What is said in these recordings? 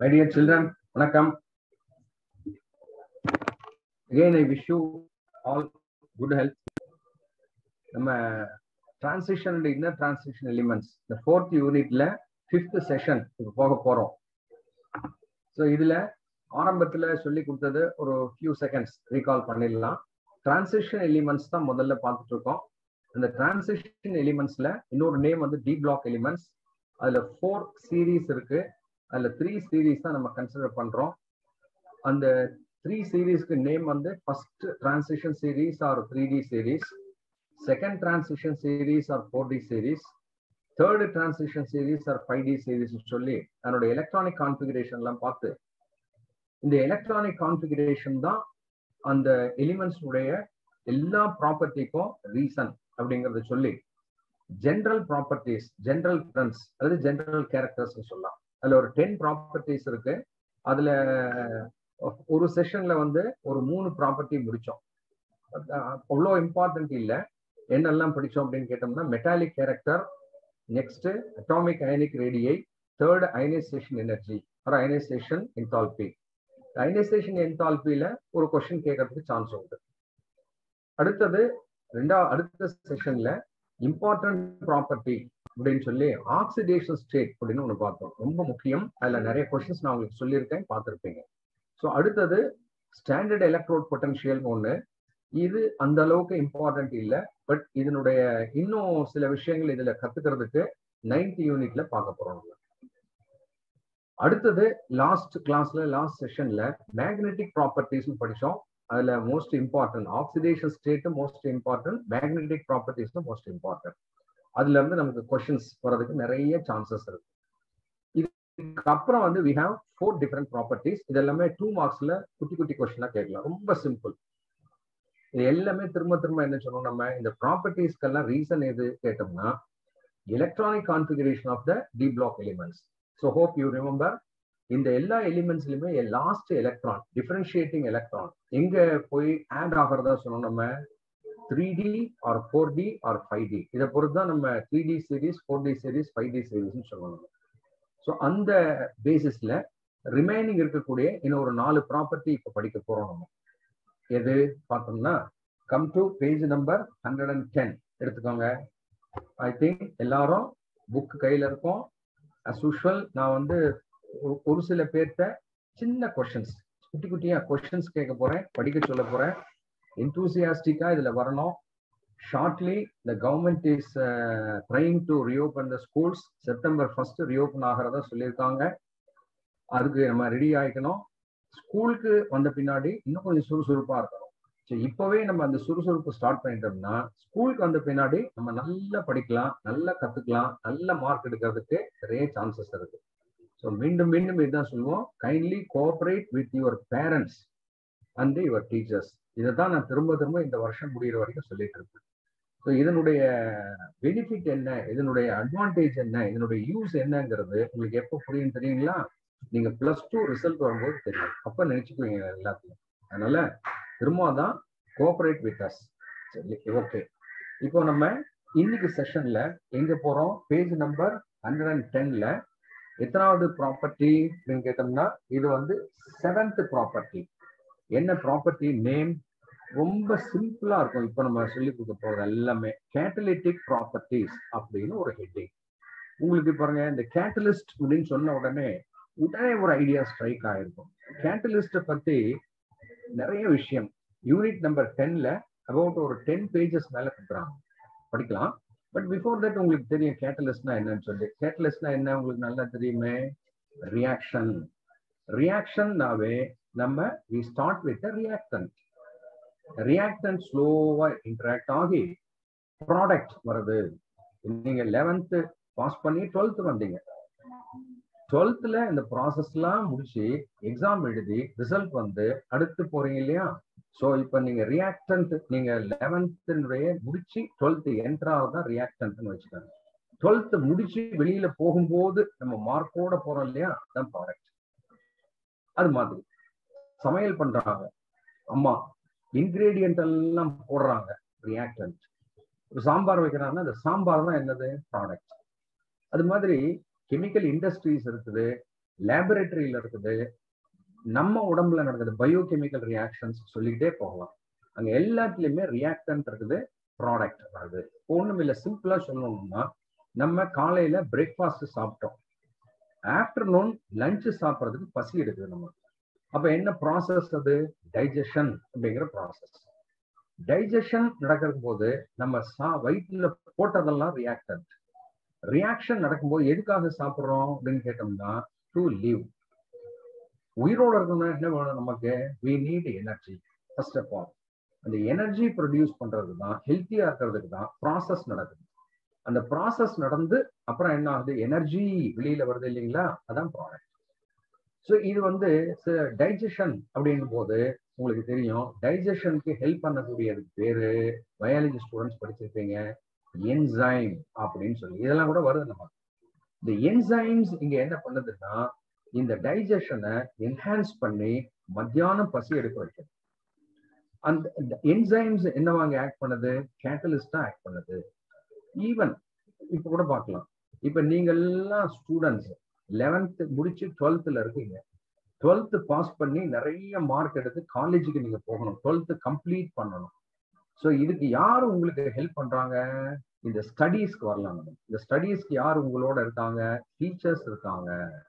My dear children, Vanakkam. Again, I wish you all good health. நம்ம transition and inner transition elements இந்த fourth யூனிட்ல fifth session இப்போ போக போறோம் so இதுல ஆரம்பத்துல சொல்லி கொடுத்தது ஒரு ஃபியூ செகண்ட்ஸ் ரீகால் பண்ணிடலாம் டிரான்சிஷன் எலிமெண்ட்ஸ் தான் முதல்ல பார்த்துட்டு இருக்கோம் அந்த டிரான்சிஷன் எலிமெண்ட்ஸ்ல இன்னொரு நேம் வந்து டி பிளாக் எலிமெண்ட்ஸ் அதுல ஃபோர் சீரீஸ் இருக்கு அதுல த்ரீ சீரீஸ் தான் நம்ம கன்சிடர் பண்றோம் அந்த த்ரீ சீரீஸ்க்கு நேம் வந்து first transition series or three D series second transition series or four D series third transition series or five D series சொல்லி அதனோட எலக்ட்ரானிக் கான்ஃபிகரேஷன்லாம் பார்த்து இந்த எலக்ட்ரானிக் கான்ஃபிகரேஷன் தான் அந்த எலிமெண்ட்ஸ் உடைய எல்லா ப்ராப்பர்ட்டிக்கும் ரீசன் அப்படிங்கறத சொல்லி ஜென்ரல் ப்ராப்பர்ட்டிஸ் ஜென்ரல் ட்ரெண்ட்ஸ் அதாவது ஜென்ரல் கேரக்டர்ஸ் சொல்லலாம் அதுல ஒரு டென் ப்ராப்பர்ட்டிஸ் இருக்கு அதுல ஒரு செஷன்ல வந்து ஒரு மூணு ப்ராப்பர்ட்டி முடிச்சோம் அவ்வளோ இம்பார்ட்டன்ட் இல்லை என்னெல்லாம் படிச்சோம் அப்படின்னு கேட்டோம்னா metallic character next atomic ionic ரேடியை தேர்ட் அயனைசேஷன் எனர்ஜி ஒரு அயனைசேஷன் என்தால்பி அயனைசேஷன் என்தால்பியில ஒரு கொஸ்டின் கேட்கறதுக்கு சான்ஸ் உண்டு அடுத்தது ரெண்டா அடுத்த செஷன்ல இம்பார்ட்டன்ட் ப்ராப்பர்ட்டி அப்படின்னு சொல்லி ஆக்சிடேஷன் ஸ்டேட் அப்படின்னு ஒன்று பார்த்தோம் ரொம்ப முக்கியம் அதுல நிறைய கொஸ்டின்ஸ் நான் உங்களுக்கு சொல்லியிருக்கேன் பார்த்துருப்பீங்க ஸோ அடுத்தது ஸ்டாண்டர்ட் எலக்ட்ரோட் பொட்டன்ஷியல் ஒன்று இது அந்த அளவுக்கு இம்பார்ட்டன்ட் இல்லை பட் இதனுடைய இன்னும் சில விஷயங்கள் இதுல கத்துக்கிறதுக்கு நைன்த் யூனிட்ல பார்க்க போறோம் அடுத்தது லாஸ்ட் கிளாஸ்ல லாஸ்ட் செஷன்ல மேக்னெட்டிக் ப்ராப்பர்ட்டிஸ் படிச்சோம் அதுல most important oxidation state most important magnetic properties most important அதுல இருந்து நமக்கு கொஸ்டின்ஸ் வர்றதுக்கு நிறைய சான்சஸ் இருக்கு இதுக்கு அப்புறம் வந்து we have four different properties இது எல்லாமே டூ மார்க்ஸ்ல குட்டி குட்டி கொஸ்டினா கேட்கலாம் ரொம்ப சிம்பிள் இது எல்லாமே திரும்ப திரும்ப என்ன சொன்னோம் நம்ம இந்த ப்ராப்பர்ட்டிஸ்க்கெல்லாம் ரீசன் எது கேட்டோம்னா electronic configuration of the D block elements so hope you remember இந்த எல்லா எலிமெண்ட்ஸ்லயுமே லாஸ்ட் எலக்ட்ரான் டிஃபரன்ஷியேட்டிங் எலக்ட்ரான் எங்க போய் ஆட் ஆகிறதா சொன்னோம் நம்ம three D or four D or five D இதை பொறுத்து தான் நம்ம three D series four D series five D சீரீஸ்னு சொல்லணும் ஸோ அந்த பேசிஸ்ல ரிமைனிங் இருக்கக்கூடிய இன்னும் ஒரு நாலு ப்ராப்பர்ட்டி இப்போ படிக்க போறோம் நம்ம எது பார்த்தோம்னா come to page number hundred and ten எடுத்துக்கோங்க ஐ திங்க் எல்லாரும் புக் கையில இருக்கும் அஸ் யூஷுவல் நான் வந்து ஒரு சில பேர்த்த சின்ன கொஷின்ஸ் குட்டி குட்டியா கொஷின்ஸ் கேட்க போறேன் படிக்க சொல்ல போறேன் என்தூசியாஸ்டிக்கா இதுல வரணும் shortly the government is trying to reopen the schools September first reopen ஆகிறதா சொல்லியிருக்காங்க அதுக்கு நம்ம ரெடி ஆயிக்கணும் ஸ்கூலுக்கு வந்த பின்னாடி இன்னும் கொஞ்சம் சுறுசுறுப்பா இருக்கணும் ஸோ இப்பவே நம்ம அந்த சுறுசுறுப்பு ஸ்டார்ட் பண்ணிட்டோம்னா ஸ்கூலுக்கு வந்த பின்னாடி நம்ம நல்லா படிக்கலாம் நல்லா கத்துக்கலாம் நல்ல மார்க் எடுக்கிறதுக்கு நிறைய சான்சஸ் இருக்கு ஸோ மீண்டும் மீண்டும் இதுதான் சொல்லுவோம் kindly cooperate with your parents and your teachers இதை தான் நான் திரும்ப திரும்ப இந்த வருஷம் முடிகிற வரைக்கும் சொல்லிட்டு இருப்பேன் ஸோ இதனுடைய பெனிஃபிட் என்ன இதனுடைய அட்வான்டேஜ் என்ன இதனுடைய யூஸ் என்னங்கிறது உங்களுக்கு எப்போ புரியும் தெரியுங்களா நீங்க பிளஸ் டூ ரிசல்ட் வரும்போது தெரியும் அப்ப நினைச்சுக்குவீங்க எல்லாத்தையும் அதனால திரும்ப தான் கோஆபரேட் வித் அஸ் சரி ஓகே இப்போ நம்ம இன்னைக்கு செஷன்ல எங்க போறோம் பேஜ் நம்பர் ஹண்ட்ரட் அண்ட் டென்ல எத்தனாவது ப்ராப்பர்ட்டி அப்படின்னு கேட்டோம்னா இது வந்து செவன்த் ப்ராப்பர்ட்டி என்ன ப்ராப்பர்ட்டி நேம் ரொம்ப சிம்பிளா இருக்கும் இப்போ நம்ம சொல்லி கொடுக்க போறது எல்லாமே கேட்டலிட்டிக் ப்ராப்பர்ட்டிஸ் அப்படின்னு ஒரு ஹெட்டிங் உங்களுக்கு பாருங்க இந்த கேட்டலிஸ்ட் அப்படின்னு சொன்ன உடனே உடனே ஒரு ஐடியா ஸ்ட்ரைக் ஆயிருக்கும் கேட்டலிஸ்ட பத்தி நிறைய விஷயம் யூனிட் நம்பர் டென்ல அபவுட் ஒரு டென் பேஜஸ் மேல கொடுக்குறாங்க படிக்கலாம் பட் பிஃபோர் தட் உங்களுக்கு தெரியும் கேட்டலிஸ்ட்னா என்னன்னு சொல்லி கேட்டலிஸ்ட்னா என்ன உங்களுக்கு நல்லா தெரியுமே ரியாக்ஷன் ரியாக்ஷன்னாவே நம்ம we start with reactant reactant ஸ்லோவா இன்டராக்ட் ஆகி ப்ராடக்ட் வருது நீங்க லெவன்த்து பாஸ் பண்ணி டுவெல்த் வந்தீங்க டுவெல்த்ல இந்த ப்ராசஸ்லாம் முடிச்சு எக்ஸாம் எழுதி ரிசல்ட் வந்து அடுத்து போறீங்க இல்லையா ஸோ இப்போ நீங்க ரியாக்டன்ட் நீங்க லெவன்த்துடைய முடிச்சு டுவெல்த் என்ட்ராவது தான் ரியாக்டன்ட்னு வச்சுக்காங்க டுவெல்த் முடிச்சு வெளியில போகும்போது நம்ம மார்க்கோட போறோம் இல்லையா அதான் ப்ராடக்ட் அது மாதிரி சமையல் பண்றாங்க அம்மா இன்கிரீடியன்ட் எல்லாம் போடுறாங்க ரியாக்டன்ட் ஒரு சாம்பார் வைக்கிறாங்கன்னா அந்த சாம்பார் தான் என்னது ப்ராடக்ட் அது மாதிரி கெமிக்கல் இண்டஸ்ட்ரீஸ் இருக்குது லேபரேட்டரியில இருக்குது நம்ம உடம்புல நடக்குது பயோகெமிக்கல் ரியாக்ஷன்ஸ் சொல்லிக்கிட்டே போகலாம் அங்க எல்லாத்துலயுமே ரியாக்டன்ட் இருக்குது ப்ராடக்ட் வருது ஒண்ணும் இல்லை சிம்பிளா சொல்லணும்னா நம்ம காலையில பிரேக்ஃபாஸ்ட் சாப்பிட்டோம் ஆஃப்டர்நூன் லஞ்ச் சாப்பிட்றதுக்கு பசி எடுக்குது நமக்கு அப்ப என்ன ப்ராசஸ் அது டைஜஷன் அப்படிங்கிற ப்ராசஸ் டைஜஷன் நடக்கிற போது நம்ம சா வயிற்றுல போட்டதெல்லாம் ரியாக்டன்ட் ரியாக்ஷன் நடக்கும்போது எதுக்காக சாப்பிட்றோம் அப்படின்னு கேட்டோம்னா டு லீவ் உயிரோட இருக்கணும்னா என்ன வேணும் நமக்கு we need energy first of all அந்த எனர்ஜி ப்ரொடியூஸ் பண்றதுக்கு தான் ஹெல்த்தியா இருக்கிறதுக்கு தான் ப்ராசஸ் நடக்குது அந்த ப்ராசஸ் நடந்து அப்புறம் என்ன ஆகுது எனர்ஜி வெளியில வருது இல்லைங்களா அதான் ப்ராடக்ட் ஸோ இது வந்து டைஜஷன் அப்படிங்கும் போது உங்களுக்கு தெரியும் டைஜஷனுக்கு ஹெல்ப் பண்ணக்கூடியதுக்கு பேரு பயாலஜி ஸ்டூடெண்ட்ஸ் படிச்சிருப்பீங்க என்சைம் அப்படின்னு சொல்லி இதெல்லாம் கூட வருது நம்ம இந்த என்சைம்ஸ் இங்க என்ன பண்ணுதுன்னா இந்த டைஜஷனை என்ஹான்ஸ் பண்ணி மத்தியானம் பசி எடுக்க வைக்கும் அந்த என்சைம்ஸ் என்னவாங்க ஆக்ட் பண்ணுது கேட்டலிஸ்டா ஆக்ட் பண்ணுது ஈவன் இப்ப கூட பார்க்கலாம் இப்ப நீங்க எல்லாம் ஸ்டூடெண்ட்ஸ் லெவன்த் முடிச்சு டுவெல்த்ல இருக்கீங்க டுவெல்த் பாஸ் பண்ணி நிறைய மார்க் எடுத்து காலேஜுக்கு நீங்க போகணும் டுவெல்த் கம்ப்ளீட் பண்ணணும் ஸோ இதுக்கு யார் உங்களுக்கு ஹெல்ப் பண்றாங்க இந்த ஸ்டடீஸ்க்கு வரலாம் இந்த ஸ்டடீஸ்க்கு யார் உங்களோட இருக்காங்க டீச்சர்ஸ் இருக்காங்க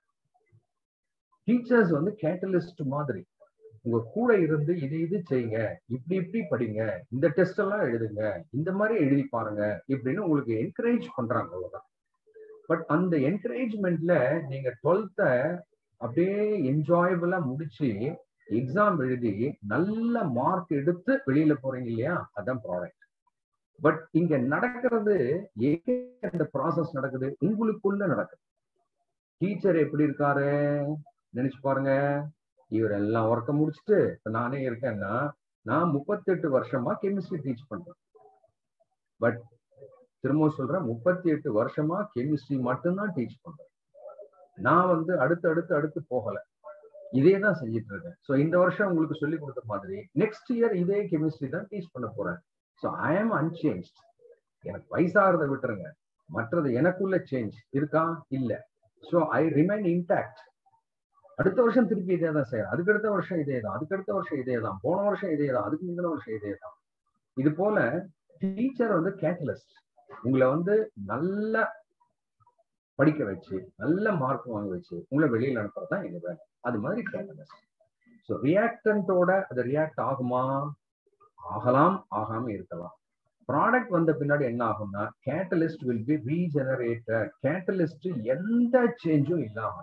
டீச்சர்ஸ் வந்து கேட்டலிஸ்ட் மாதிரி உங்க கூட இருந்து இது இது செய்யுங்க இப்படி இப்படி படிங்க இந்த டெஸ்ட் எல்லாம் எழுதுங்க இந்த மாதிரி எழுதி பாருங்க இப்படின்னு உங்களுக்கு என்கரேஜ் பண்றாங்க அவ்வளவுதான் பட் அந்த என்கரேஜ்மெண்ட்ல நீங்க டுவெல்த்த அப்படியே என்ஜாயபிளா முடிச்சு எக்ஸாம் எழுதி நல்ல மார்க் எடுத்து வெளியில போறீங்க இல்லையா அதான் ப்ராடக்ட் பட் இங்க நடக்கிறது ஏன் அந்த ப்ராசஸ் நடக்குது உங்களுக்குள்ள நடக்குது டீச்சர் எப்படி இருக்காரு நினைச்சு பாருங்க இவர் எல்லாம் ஒர்க்கை முடிச்சுட்டு இப்ப நானே இருக்கேன்னா நான் முப்பத்தெட்டு வருஷமா கெமிஸ்ட்ரி டீச் பண்றேன் பட் திரும்ப சொல்றேன் முப்பத்தி எட்டு வருஷமா கெமிஸ்ட்ரி மட்டும்தான் டீச் பண்றேன் நான் வந்து அடுத்து அடுத்து அடுத்து போகல இதே தான் செஞ்சுட்டு இருக்கேன் ஸோ இந்த வருஷம் உங்களுக்கு சொல்லி கொடுத்த மாதிரி நெக்ஸ்ட் இயர் இதே கெமிஸ்ட்ரி தான் டீச் பண்ண போறேன் ஸோ ஐ ஆம் அன்சேஞ்ச் எனக்கு வயசாகிறத விட்டுருங்க மற்றது எனக்குள்ள சேஞ்ச் இருக்கா இல்ல ஸோ ஐ ரிமைன் இன்டாக்ட் அடுத்த வருஷம் திருப்பி இதே தான் செய்யறேன் அதுக்கடுத்த வருஷம் இதே தான் அதுக்கடுத்த வருஷம் இதே தான் போன வருஷம் இதே தான் அதுக்கு முந்தின வருஷம் இதே தான் இது போல டீச்சர் வந்து கேட்டலிஸ்ட் உங்களை வந்து நல்ல படிக்க வச்சு நல்ல மார்க் வாங்க வச்சு உங்களை வெளியில அனுப்புறது தான் எங்க வேலை அது மாதிரி கேட்டலிஸ்ட் ஸோ ரியாக்டன்ட்டோட அது ரியாக்ட் ஆகுமா ஆகலாம் ஆகாம இருக்கலாம் ப்ராடக்ட் வந்த பின்னாடி என்ன ஆகும்னா catalyst will be regenerated catalyst எந்த சேஞ்சும் இல்லாம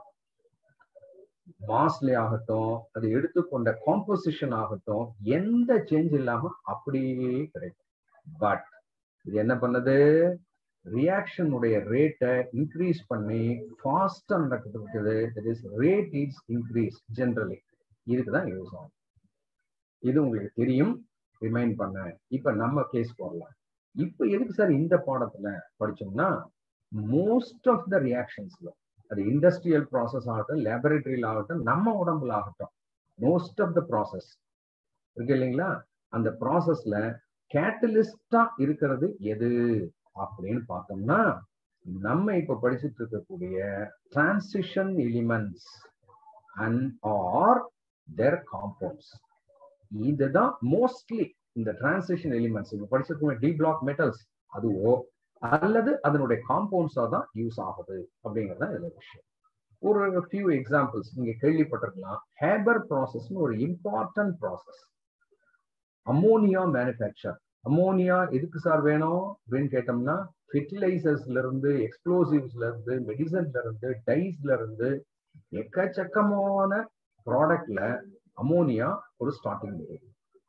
மாஸ்ல ஆகட்டும் அது எடுத்துக்கொண்ட காம்போசிஷன் ஆகட்டும் எந்த சேஞ்ச் இல்லாம அப்படியே கிடைக்கும் பட் இது என்ன பண்ணுது ரியாக்ஷனுடைய ரேட்டை இன்க்ரீஸ் பண்ணி ஃபாஸ்டா நடக்குது that is rate is increase generally இதுக்கு தான் யூஸ் ஆகும் இது உங்களுக்கு தெரியும் ரிமைண்ட் பண்ண இப்ப நம்ம கேஸ் போடலாம் இப்ப எதுக்கு சார் இந்த பாடத்துல படிச்சோம்னா மோஸ்ட் ஆஃப் த ரியாக்ஷன்ஸ்ல அது இண்டஸ்ட்ரியல் ப்ராசஸ் ஆகட்டும் லேபரேட்டரியில் ஆகட்டும் நம்ம உடம்புல ஆகட்டும் மோஸ்ட் ஆஃப் த ப்ராசஸ் இருக்கு இல்லைங்களா அந்த ப்ராசஸ்ல கேட்டலிஸ்டா இருக்கிறது எது அப்படின்னு பார்த்தோம்னா நம்ம இப்ப படிச்சுட்டு இருக்கக்கூடிய transition elements and or their compounds இதுதான் மோஸ்ட்லி இந்த டிரான்சிஷன் எலிமெண்ட்ஸ் இப்ப படிச்சிருக்கோம் டி பிளாக் மெட்டல்ஸ் அதுவோ அல்லது அதனுடைய காம்பவுண்ட்ஸா தான் யூஸ் ஆகுது அப்படிங்கிறது தான் இதுல விஷயம் ஒரு ஃபியூ எக்ஸாம்பிள்ஸ் நீங்க கேள்விப்பட்டிருக்கலாம் ஹேபர் ப்ராசஸ்னு ஒரு important process ammonia manufacture ammonia எதுக்கு சார் வேணும் அப்படின்னு கேட்டோம்னா ஃபெர்டிலைசர்ஸ்ல இருந்து எக்ஸ்ப்ளோசிவ்ஸ்ல இருந்து மெடிசன்ல இருந்து டைஸ்ல இருந்து எக்கச்சக்கமான ப்ராடக்ட்ல அமோனியா ஒரு ஸ்டார்டிங் மெட்டீரியல்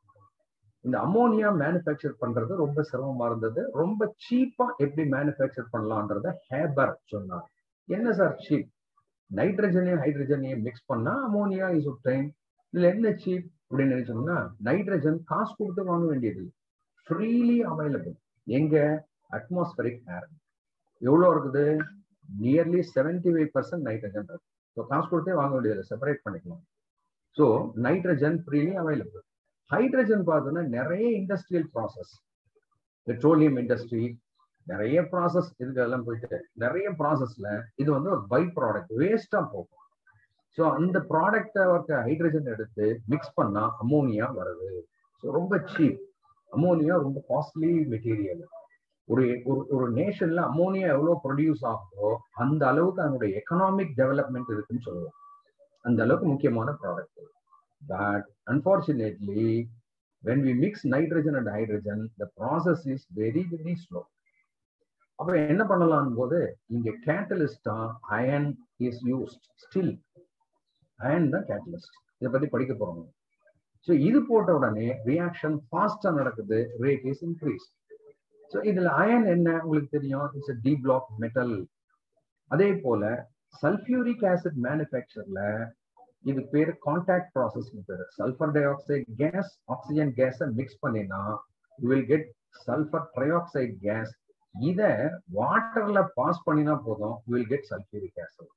இந்த அமோனியா மேனுஃபேக்சர் பண்றது ரொம்ப சிரமமா இருந்தது ரொம்ப சீப்பா எப்படி மேனுஃபேக்சர் பண்ணலான்றத ஹேபர் சொன்னார் என்ன சார் சீப் நைட்ரஜனையும் ஹைட்ரஜனையும் மிக்ஸ் பண்ணா அமோனியா இஸ் டைம் இதுல என்ன சீப் அப்படின்னு நினைச்சோம்னா நைட்ரஜன் காசு கொடுத்து வாங்க வேண்டியது ஃப்ரீலி அவைலபிள் எங்க அட்மாஸ்பரிக் ஏர் எவ்வளோ இருக்குது nearly seventy five percent nitrogen இருக்கு ஸோ காசு கொடுத்தே வாங்க வேண்டியது செப்பரேட் பண்ணிக்கலாம் so nitrogen freely available hydrogen பார்த்தோன்னா நிறைய இண்டஸ்ட்ரியல் ப்ராசஸ் பெட்ரோலியம் இண்டஸ்ட்ரி நிறைய ப்ராசஸ் இதுக்கு எல்லாம் போயிட்டு நிறைய ப்ராசஸ்ல இது வந்து ஒரு பை ப்ராடக்ட் வேஸ்டா போகும் ஸோ அந்த ப்ராடக்டை ஹைட்ரஜன் எடுத்து மிக்ஸ் பண்ணா அமோனியா வருது ஸோ ரொம்ப சீப் அமோனியா ரொம்ப காஸ்ட்லி மெட்டீரியல் ஒரு ஒரு ஒரு நேஷன்ல அமோனியா எவ்வளவு ப்ரொடியூஸ் ஆகுதோ அந்த அளவுக்கு அதனுடைய எக்கனாமிக் டெவலப்மெண்ட் இருக்குன்னு சொல்லுவோம் அந்த அளவுக்கு முக்கியமான product but unfortunately when we mix nitrogen and hydrogen the process is very very slow அப்ப என்ன பண்ணலாம் போது இங்க கேட்டலிஸ்டா iron is used still iron தான் கேட்டலிஸ்ட் இதை பத்தி படிக்க போறோம் ஸோ இது போட்ட உடனே ரியாக்ஷன் ஃபாஸ்டா நடக்குது ரேட் இஸ் இன்க்ரீஸ் ஸோ இதுல அயன் என்ன உங்களுக்கு தெரியும் இட்ஸ் டி பிளாக் மெட்டல் அதே போல சல்ஃபியூரிக் ஆசிட் மேனுஃபேக்சர்ல இது பேர் கான்டாக்ட் ப்ராசஸ் பேர் sulphur dioxide gas oxygen கேஸை மிக்ஸ் பண்ணினா you will get sulphur trioxide gas இதை வாட்டர்ல பாஸ் பண்ணினா போதும் you will get sulphuric acid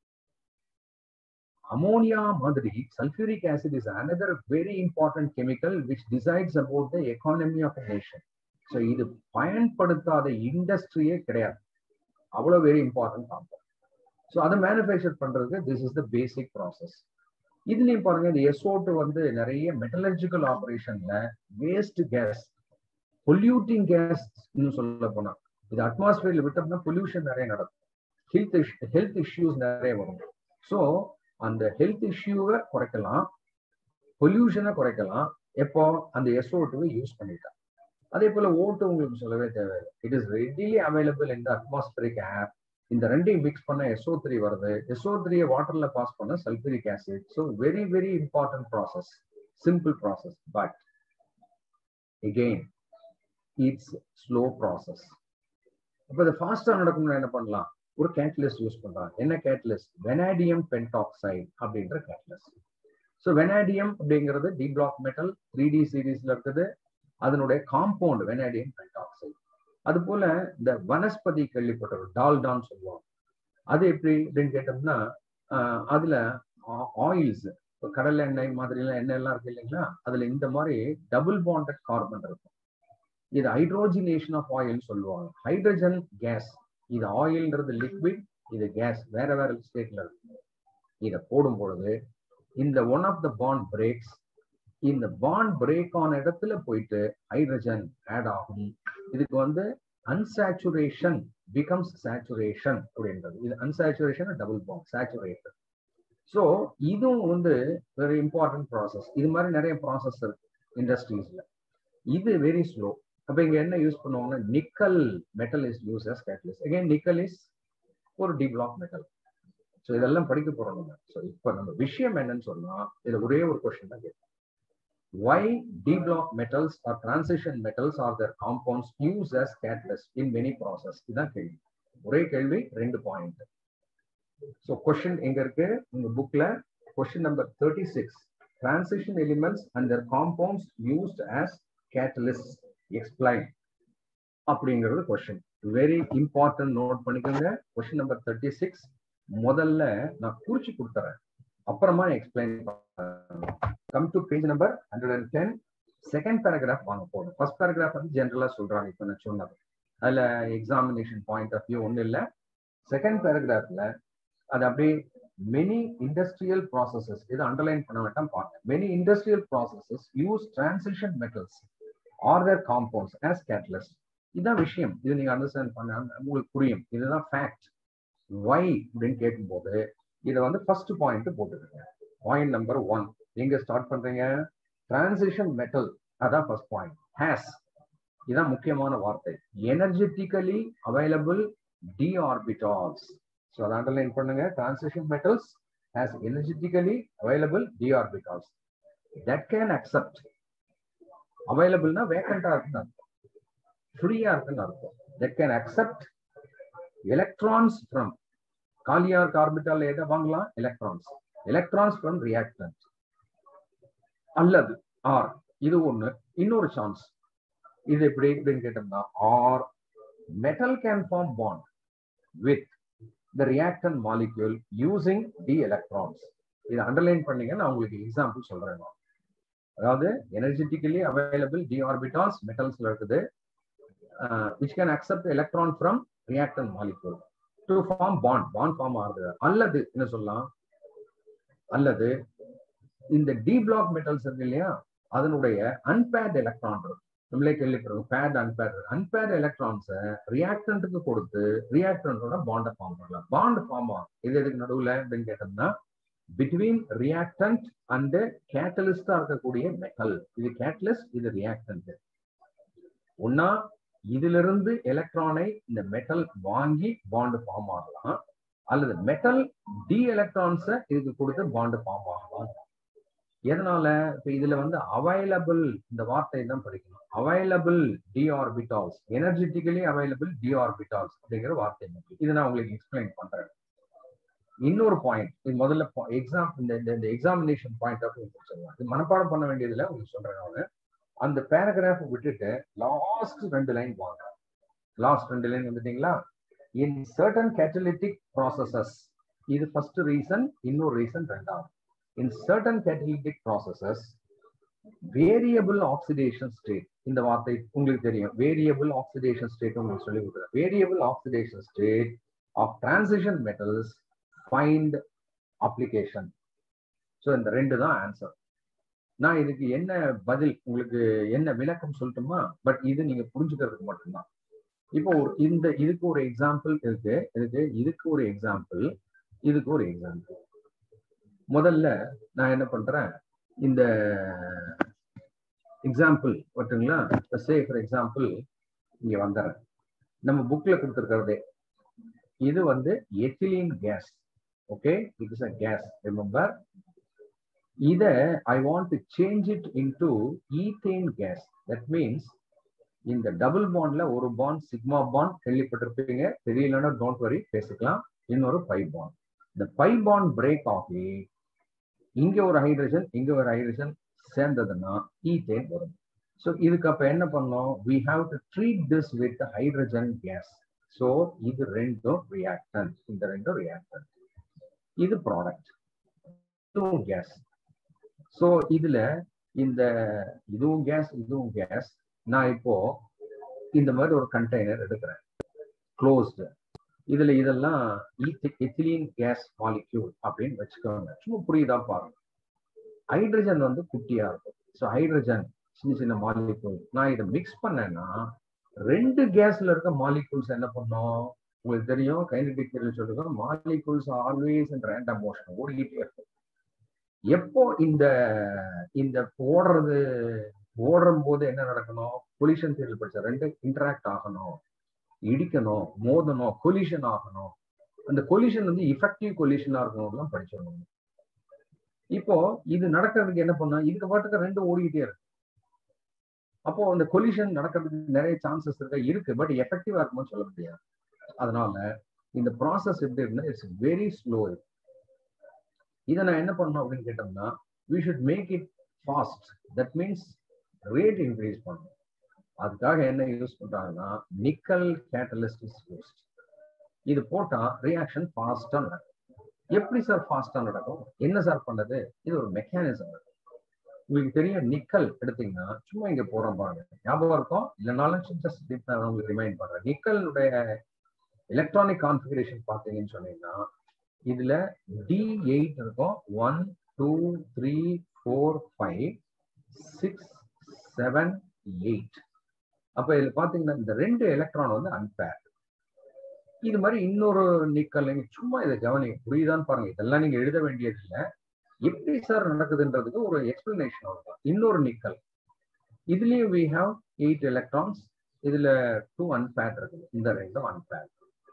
ammonia மாதிரி sulphuric acid is another very important chemical which decides about the economy of nation so இது பயன்படுத்தாத இண்டஸ்ட்ரியே கிடையாது அவ்வளோ வெரி இம்பார்ட்டன்ட் காம்பவுண்ட் ஸோ அதை மேனுஃபேக்சர் பண்றதுக்கு this is the basic process இதுலயும் பாருங்க இந்த எஸ்ஓட்டு வந்து நிறைய மெட்டலர்ஜிக்கல் ஆபரேஷன்ல வேஸ்ட் கேஸ் பொல்யூட்டிங் கேஸ் சொல்ல போனா இது அட்மாஸ்பியர்ல விட்டோம்னா பொல்யூஷன் நிறைய நடக்கும் ஹெல்த் ஹெல்த் இஷ்யூஸ் நிறைய வரும் ஸோ அந்த ஹெல்த் இஷ்யூவை குறைக்கலாம் பொல்யூஷனை குறைக்கலாம் எப்போ அந்த எஸ்ஓ டூவை யூஸ் பண்ணிட்டா அதே போல ஓட்டு உங்களுக்கு சொல்லவே தேவையில்லை இட் இஸ் ரெடிலி அவைலபிள் இந்த அட்மாஸ்பரிக் ஏர் இந்த ரெண்டையும் மிக்ஸ் பண்ண எஸ்ஓ த்ரீ வருது எஸ்ஓ த்ரீயை வாட்டர்ல பாஸ் பண்ண sulphuric acid so very very important process simple process but again it's slow process அப்போ இது ஃபாஸ்டா நடக்கணும்னா என்ன பண்ணலாம் ஒரு கேட்டலிஸ்ட் யூஸ் பண்றாங்க என்ன கேட்டலிஸ்ட் வெனாடியம் பென்டாக்சைடு அப்படின்ற கேட்டலிஸ்ட் ஸோ வெனாடியம் அப்படிங்கிறது D block metal three D சீரீஸ்ல இருக்குது அதனுடைய காம்பவுண்ட் வெனாடியம் பென்டாக்சைடு அது போல இந்த வனஸ்பதி கேள்விப்பட்டவர் டால்டான்னு சொல்லுவாங்க அது எப்படி அப்படின்னு கேட்டோம்னா அதுல ஆயில்ஸ் கடல் எண்ணெய் மாதிரி எல்லாம் எண்ணெய் எல்லாம் இருக்கு இல்லைங்களா அதுல இந்த மாதிரி டபுள் பாண்டட் கார்பன் இருக்கும் இது ஹைட்ரோஜினேஷன் ஆஃப் ஆயில் சொல்லுவாங்க ஹைட்ரஜன் கேஸ் இது ஆயில்ன்றது லிக்விட் இது கேஸ் வேற வேற ஸ்டேட்ல இருக்கு இதை போடும் பொழுது இந்த one of the bond breaks இந்த பாண்ட் பிரேக் ஆன இடத்துல போயிட்டு ஹைட்ரஜன் ஆட் ஆகும் இதுக்கு வந்து அன்சாச்சுரேஷன் பிகம்ஸ் சேச்சுரேஷன் அப்படின்றது இது unsaturation double bond saturated so இதுவும் வந்து வெரி இம்பார்ட்டன்ட் ப்ராசஸ் இது மாதிரி நிறைய ப்ராசஸ் இருக்கு இண்டஸ்ட்ரீஸ்ல இது வெரி ஸ்லோ அப்ப இங்க என்ன யூஸ் பண்ணுவாங்கன்னா nickel metal is use as catalyst again nickel is ஒரு டி பிளாக் மெட்டல் ஸோ இதெல்லாம் படிக்க போறோம் நம்ம ஸோ இப்போ நம்ம விஷயம் என்னன்னு சொன்னா இதுல ஒரே ஒரு கொஸ்டின் தான் கேட்கும் why d block metals or transition metals are their compounds used as catalyst in many process இதான் கேள்வி ஒரே கேள்வி ரெண்டு பாயிண்ட் ஸோ கொஸ்டின் எங்க இருக்கு உங்க புக்ல question number thirty six transition elements and their compounds used as catalyst explain அப்படிங்கிறது கொஸ்டின் வெரி இம்பார்ட்டன்ட் நோட் பண்ணிக்கோங்க கொஸ்டின் நம்பர் தேர்ட்டி சிக்ஸ் முதல்ல நான் குறிச்சு கொடுத்துறேன் அப்புறமா explain come to page number hundred and ten second paragraph வாங்க போதும் first paragraph வந்து ஜென்ரலா சொல்றாங்க இப்போ நான் சொன்னது அதுல எக்ஸாமினேஷன் பாயிண்ட் ஆஃப் வியூ ஒன்றும் இல்லை செகண்ட் பேராகிராஃப்ல அது அப்படியே மெனி இண்டஸ்ட்ரியல் ப்ராசஸஸ் இது அண்டர்லைன் பண்ண வேண்டாம் பாருங்க many industrial processes use transition metals or their compounds as catalyst இதுதான் விஷயம் இது நீங்க அண்டர்ஸ்டாண்ட் பண்ண உங்களுக்கு புரியும் இதுதான் ஃபேக்ட் வை அப்படின்னு கேட்கும்போது இதை வந்து ஃபர்ஸ்ட் பாயிண்ட் போட்டுருங்க பாயிண்ட் நம்பர் ஒன் எங்க ஸ்டார்ட் பண்றீங்க டிரான்சிஷன் மெட்டல் அதான் ஃபர்ஸ்ட் பாயிண்ட் ஹேஸ் இதான் முக்கியமான வார்த்தை energetically available D orbitals so அதை அண்டர்லைன் பண்ணுங்க transition metals has energetically available D orbitals that can accept அவைலபிள்னா வேக்கண்டா இருக்குன்னு அர்த்தம் ஃப்ரீயா இருக்குன்னு அர்த்தம் that can accept electrons from காலியார் ஆர்பிட்டால் எதை வாங்கலாம் எலக்ட்ரான்ஸ் எலக்ட்ரான்ஸ் ஃப்ரம் ரியாக்டன்ட் அல்லது ஆர் இது ஒண்ணு இன்னொரு சான்ஸ் இது எப்படி அப்படின்னு கேட்டோம்னா R metal can form bond with the reactant molecule using D electrons இதை அண்டர்லைன் பண்ணீங்க நான் உங்களுக்கு எக்ஸாம்பிள் சொல்றேன் அதாவது எனர்ஜெட்டிக்கலி அவைலபிள் டி ஆர்பிட்டால்ஸ் மெட்டல்ஸ்ல இருக்குது which can accept electron from reactant molecule to form bond bond form ஆகுது அல்லது என்ன சொல்லலாம் அல்லது இந்த டி பிளாக் மெட்டல்ஸ் இருக்கு இல்லையா அதனுடைய அன்பேர்ட் எலக்ட்ரான் இருக்கு நம்மளே கேள்விப்படுறோம் பேட் அன்பேர்ட் அன்பேர்ட் எலக்ட்ரான்ஸை ரியாக்டன்ட்டுக்கு கொடுத்து ரியாக்டன்ட்டோட பாண்டை ஃபார்ம் பண்ணலாம் பாண்ட் ஃபார்ம் ஆகும் இது எதுக்கு நடுவில் அப்படின்னு கேட்டோம்னா பிட்வீன் ரியாக்டன்ட் அண்ட் கேட்டலிஸ்டா இருக்கக்கூடிய மெட்டல் இது கேட்டலிஸ்ட் இது ரியாக்டன்ட் ஒன்னா இதுல இருந்து எலக்ட்ரானை இந்த மெட்டல் வாங்கி பாண்டு ஃபார்ம் ஆகலாம் அல்லது மெட்டல் டி எலக்ட்ரான்ஸை இதுக்கு கொடுத்து பாண்டு ஃபார்ம் ஆகலாம் எதனால இப்ப இதுல வந்து அவைலபிள் இந்த வார்த்தை தான் படிக்கணும் available D orbitals energetically available D orbitals அப்படிங்கிற வார்த்தை இது நான் உங்களுக்கு எக்ஸ்பிளைன் பண்றேன் இன்னொரு பாயிண்ட் இது முதல்ல எக்ஸாம் இந்த இந்த எக்ஸாமினேஷன் பாயிண்ட் ஆஃப் சொல்லுவாங்க இது மனப்பாடம் பண்ண வேண்டியதுல உங்களுக்கு சொல்றேன் நான் அந்த பேராகிராஃப் விட்டுட்டு லாஸ்ட் ரெண்டு லைன் வாங்க லாஸ்ட் ரெண்டு லைன் வந்துட்டீங்களா இன் சர்டன் கேட்டலிட்டிக் ப்ராசஸஸ் இது ஃபர்ஸ்ட் ரீசன் இன்னொரு ரீசன் ரெண்டாவது in certain catalytic processes variable oxidation state இந்த வார்த்தை உங்களுக்கு தெரியும் வேரியபிள் ஆக்சிடேஷன் ஸ்டேட் உங்களுக்கு சொல்லி கொடுக்குறேன் variable oxidation state of transition metals find application so இந்த ரெண்டு தான் ஆன்சர் நான் இதுக்கு என்ன பதில் உங்களுக்கு என்ன விளக்கம் சொல்லட்டுமா பட் இது நீங்க புரிஞ்சுக்கிறதுக்கு மட்டும்தான் இப்போ ஒரு இந்த இதுக்கு ஒரு எக்ஸாம்பிள் இருக்கு இதுக்கு இதுக்கு ஒரு எக்ஸாம்பிள் இதுக்கு ஒரு எக்ஸாம்பிள் முதல்ல நான் என்ன பண்றேன் இந்த எக்ஸாம்பிள் ஓட்டுங்களா சே ஃபார் எக்ஸாம்பிள் இங்க வந்துடுறேன் நம்ம புக்ல கொடுத்துருக்கிறதே இது வந்து ethylene gas okay it is a gas remember இத I want to change it into ethane gas that means இந்த டபுள் பாண்ட்ல ஒரு பாண்ட் சிக்மா பாண்ட் கேள்விப்பட்டிருப்பீங்க தெரியலன்னா டோன்ட் வரி பேசிக்கலாம் இன்னொரு பை பாண்ட் இந்த பை பாண்ட் பிரேக் ஆகி இங்க ஒரு ஹைட்ரஜன் இங்க ஒரு ஹைட்ரஜன் சேர்ந்ததுன்னா ஈத்தேன் வரும் ஸோ இதுக்கு அப்ப என்ன பண்ணோம் we have to treat this with hydrogen gas so இது ரெண்டும் ரியாக்டன் இந்த ரெண்டும் ரியாக்டன் இது ப்ராடக்ட் இதுவும் கேஸ் ஸோ இதுல இந்த இதுவும் கேஸ் இதுவும் கேஸ் நான் இப்போ இந்த மாதிரி ஒரு கண்டெய்னர் எடுக்கிறேன் க்ளோஸ்டு இதுல இதெல்லாம் எத்திலீன் கேஸ் மாலிக்யூல் அப்படின்னு வச்சுக்கோங்க சும்மா புரியுதா பாருங்க ஹைட்ரஜன் வந்து குட்டியா இருக்கும் ஸோ ஹைட்ரஜன் சின்ன சின்ன மாலிக்யூல் நான் இதை மிக்ஸ் பண்ணேன்னா ரெண்டு கேஸ்ல இருக்க மாலிகூல்ஸ் என்ன பண்ணும் உங்களுக்கு தெரியும் கைனடிக் தியரி சொல்லுங்க molecules always and random motion ஓடிக்கிட்டே இருக்கும் எப்போ இந்த இந்த ஓடுறது ஓடுறும் போது என்ன நடக்கணும் பொலிஷன் தியரி படிச்ச ரெண்டு இன்டராக்ட் ஆகணும் இடிக்கணும் மோதணும் கொலிஷன் ஆகணும் அந்த கொலிஷன் வந்து இஃபெக்டிவ் கொலிஷனா இருக்கணும்லாம் படிச்சிடணும் இப்போ இது நடக்கிறதுக்கு என்ன பண்ணா இதுக்கு பாட்டுக்கு ரெண்டு ஓடிக்கிட்டே இருக்கு அப்போ அந்த கொலிஷன் நடக்கிறதுக்கு நிறைய சான்சஸ் இருக்கா இருக்கு பட் எஃபெக்டிவா இருக்குமோ சொல்ல முடியாது அதனால இந்த ப்ராசஸ் எப்படி இருந்தா இட்ஸ் வெரி ஸ்லோ இதை நான் என்ன பண்ணணும் அப்படின்னு கேட்டோம்னா we should make it fast that means rate increase பண்ணணும் அதுக்காக என்ன யூஸ் பண்றாங்கன்னா நிக்கல் கேட்டலிஸ்ட் இஸ் யூஸ்ட் இது போட்டா ரியாக்ஷன் ஃபாஸ்டா நடக்கும் எப்படி சார் ஃபாஸ்டா நடக்கும் என்ன சார் பண்ணது இது ஒரு மெக்கானிசம் உங்களுக்கு தெரியும் நிக்கல் எடுத்தீங்கன்னா சும்மா இங்க போறோம் பாருங்க ஞாபகம் இருக்கும் இல்லைனாலும் ஜஸ்ட் உங்களுக்கு ரிமைண்ட் பண்றேன் நிக்கலுடைய எலக்ட்ரானிக் கான்ஃபிகரேஷன் பார்த்தீங்கன்னு சொன்னீங்கன்னா இதுல டி எயிட் இருக்கும் one two three four five six seven eight அப்ப இதுல பாத்தீங்கன்னா இந்த ரெண்டு எலக்ட்ரான் வந்து அன்பேர் இது மாதிரி இன்னொரு நிக்கல் நீங்க சும்மா இதை கவனிங்க புரியுதான்னு பாருங்க இதெல்லாம் நீங்க எழுத வேண்டியது இல்லை எப்படி சார் நடக்குதுன்றதுக்கு ஒரு எக்ஸ்பிளனேஷன் அவ்வளவுதான் இன்னொரு நிக்கல் இதுலயும் வி ஹாவ் எயிட் எலக்ட்ரான்ஸ் இதுல டூ அன்பேட் இருக்குது இந்த ரெண்டும் அன்பேட்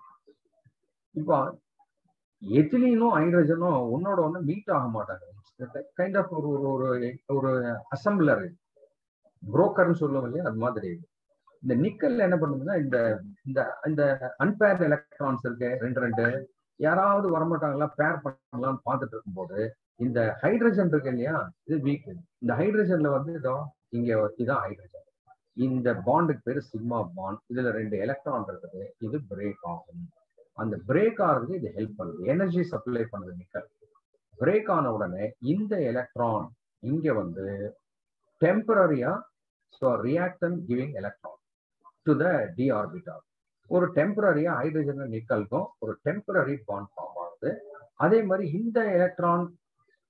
இப்போ எத்திலீனும் ஹைட்ரஜனும் ஒன்னோட ஒன்று மீட் ஆக மாட்டாங்க கைண்ட் ஆஃப் ஒரு ஒரு ஒரு அசம்பிளர் புரோக்கர்னு சொல்லுவோம் இல்லையா அது மாதிரி இந்த நிக்கல்ல என்ன பண்ணுதுன்னா இந்த இந்த இந்த அன்பேர்ட் எலக்ட்ரான்ஸ் இருக்கு ரெண்டு ரெண்டு யாராவது வரமாட்டாங்களா பேர் பண்ணலாம்னு பார்த்துட்டு இருக்கும்போது இந்த ஹைட்ரஜன் இருக்கு இல்லையா இது வீக் இந்த ஹைட்ரஜன்ல வந்து இதோ இங்க இதான் ஹைட்ரஜன் இந்த பாண்டுக்கு பேரு சிக்மா பாண்ட் இதுல ரெண்டு எலக்ட்ரான் இருக்குது இது பிரேக் ஆகும் அந்த பிரேக் ஆகுறது இது ஹெல்ப் பண்ணுது எனர்ஜி சப்ளை பண்ணுது நிக்கல் பிரேக் ஆன உடனே இந்த எலக்ட்ரான் இங்க வந்து டெம்பரரியா so reactant giving electron to the d orbital ஒரு டெம்பரரியா ஹைட்ரஜன் நிக்கலுக்கும் ஒரு டெம்பரரி பாண்ட் ஃபார்ம் ஆகுது அதே மாதிரி இந்த எலக்ட்ரான்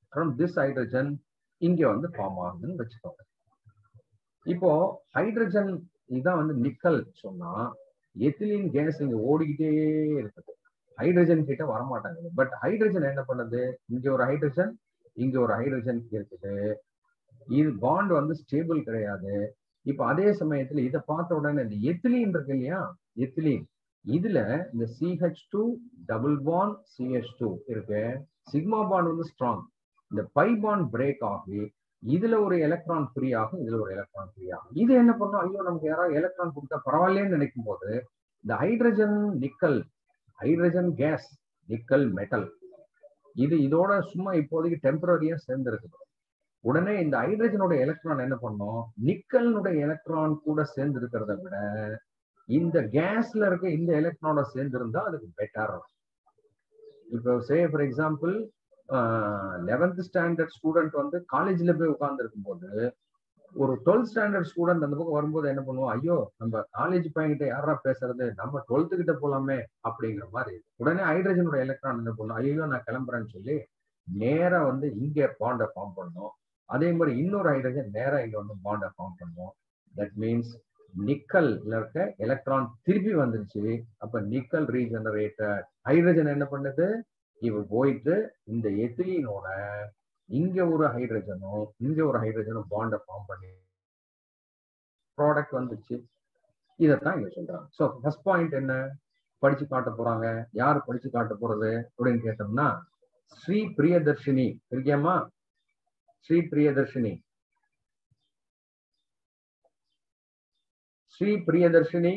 ஃப்ரம் திஸ் ஹைட்ரஜன் இங்க வந்து ஃபார்ம் ஆகுதுன்னு வச்சுக்கோங்க இப்போ ஹைட்ரஜன் இதான் வந்து நிக்கல் சொன்னா எத்திலின் கேஸ் இங்க ஓடிக்கிட்டே இருக்குது ஹைட்ரஜன் கிட்ட வரமாட்டாங்க பட் ஹைட்ரஜன் என்ன பண்ணுது இங்க ஒரு ஹைட்ரஜன் இங்க ஒரு ஹைட்ரஜன் இருக்குது இது பாண்ட் வந்து ஸ்டேபிள் கிடையாது இப்ப அதே சமயத்துல இதை பார்த்த உடனே இந்த எத்திலீன் இருக்கு இல்லையா எத்திலீன் இதுல இந்த CH two double bond CH two இருக்கு சிக்மா பாண்ட் வந்து ஸ்ட்ராங் இந்த பை பாண்ட் பிரேக் ஆகி இதுல ஒரு எலக்ட்ரான் ஃப்ரீ ஆகும் இதுல ஒரு எலக்ட்ரான் ஃப்ரீ ஆகும் இது என்ன பண்ணும் ஐயோ நமக்கு யாராவது எலக்ட்ரான் கொடுத்தா பரவாயில்லைன்னு நினைக்கும் போது இந்த hydrogen nickel hydrogen gas nickel metal இது இதோட சும்மா இப்போதைக்கு டெம்பரரியா சேர்ந்து இருக்குது உடனே இந்த ஹைட்ரஜனோட எலக்ட்ரான் என்ன பண்ணும் நிக்கல்னுடைய எலக்ட்ரான் கூட சேர்ந்து இருக்கிறத விட இந்த கேஸ்ல இருக்க இந்த எலக்ட்ரானோட சேர்ந்து இருந்தா அதுக்கு பெட்டர் இப்போ say for example eleventh standard student வந்து காலேஜ்ல போய் உட்கார்ந்து இருக்கும்போது ஒரு டுவெல்த் ஸ்டாண்டர்ட் ஸ்டூடெண்ட் அந்த பக்கம் வரும்போது என்ன பண்ணுவோம் ஐயோ நம்ம காலேஜ் பையன்கிட்ட யாரா பேசுறது நம்ம டுவெல்த்து கிட்ட போலாமே அப்படிங்கிற மாதிரி உடனே ஹைட்ரஜனோட எலக்ட்ரான் என்ன பண்ணும் ஐயோ நான் கிளம்புறேன்னு சொல்லி நேரா வந்து இங்க பாண்டை ஃபார்ம் பண்ணும் அதே மாதிரி இன்னொரு ஹைட்ரஜன் நேரா இங்க வந்து பாண்டை ஃபார்ம் பண்ணும் தட் மீன்ஸ் நிக்கல்ல இருக்க எலக்ட்ரான் திருப்பி வந்துருச்சு அப்ப நிக்கல் ரீஜெனரேட்டட் ஹைட்ரஜன் என்ன பண்ணுது இவ போயிட்டு இந்த எத்திலீனோட இங்க ஒரு ஹைட்ரஜனும் இங்க ஒரு ஹைட்ரஜனும் பாண்டை ஃபார்ம் பண்ணி ப்ராடக்ட் வந்துச்சு இதைத்தான் இங்க சொல்றாங்க ஸோ ஃபர்ஸ்ட் பாயிண்ட் என்ன படிச்சு காட்ட போறாங்க யார் படிச்சு காட்ட போறது அப்படின்னு கேட்டோம்னா ஸ்ரீ பிரியதர்ஷினி இருக்கியாமா ஸ்ரீ பிரியதர்ஷினி ஸ்ரீ பிரியதர்ஷினி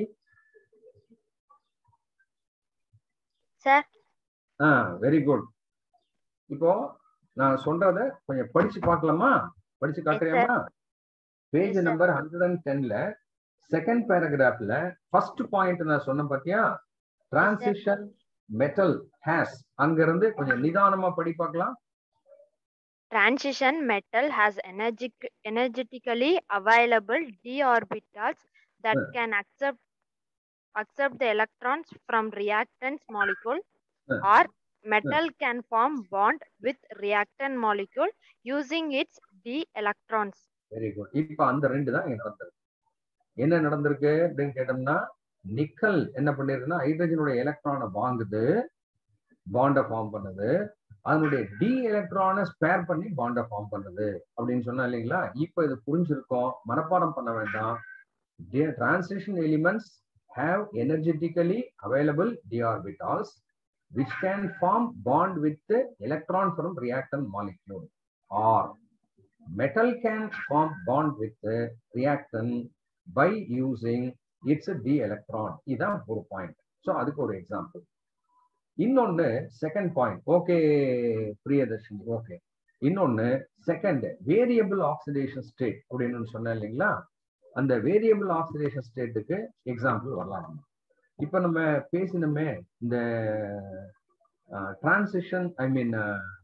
சார் ஆ வெரி குட் இப்போ நான் சொல்றத கொஞ்சம் படிச்சு பார்க்கலாமா படிச்சு காட்டுறியாமா page Yes, sir. Number hundred and டென்ல செகண்ட் பேராகிராஃப்ல ஃபர்ஸ்ட் பாயிண்ட் நான் சொன்னேன் பாத்தியா டிரான்சிஷன் மெட்டல் ஹேஸ் அங்க இருந்து கொஞ்சம் நிதானமா படி பார்க்கலாம் transition metal has energetic, energetically available d orbitals that Hmm. can accept accept the electrons from reactants molecule Hmm. or metal can form bond with reactant molecule using its d electrons very good இப்போ அந்த ரெண்டு தான் இங்க நடந்திருக்கு என்ன நடந்திருக்கு அப்படின்னு கேட்டோம்னா நிக்கல் என்ன பண்ணிருக்குன்னா ஹைட்ரஜனுடைய எலக்ட்ரானை வாங்குது பாண்டை ஃபார்ம் பண்ணுது அதனுடைய டி எலக்ட்ரானை ஸ்பேர் பண்ணி பாண்டை ஃபார்ம் பண்ணுது அப்படின்னு சொன்னா இல்லைங்களா இப்போ இது புரிஞ்சிருக்கோம் மனப்பாடம் பண்ண வேண்டாம் transition elements have energetically available d orbitals which can form bond with the electron from reactant molecule or metal can form bond with the reactant by using its d electron இதான் ஒரு பாயிண்ட் ஸோ அதுக்கு ஒரு example இன்னொன்னு second point okay Priyadarshini okay இன்னொன்னு second variable oxidation state அப்படின்னு சொன்னேன் இல்லைங்களா அந்த வேரியபிள் ஆக்சிடேஷன் ஸ்டேட்டுக்கு எக்ஸாம்பிள் வரலாம் நம்ம இப்போ நம்ம பேசினோமே இந்த transition I mean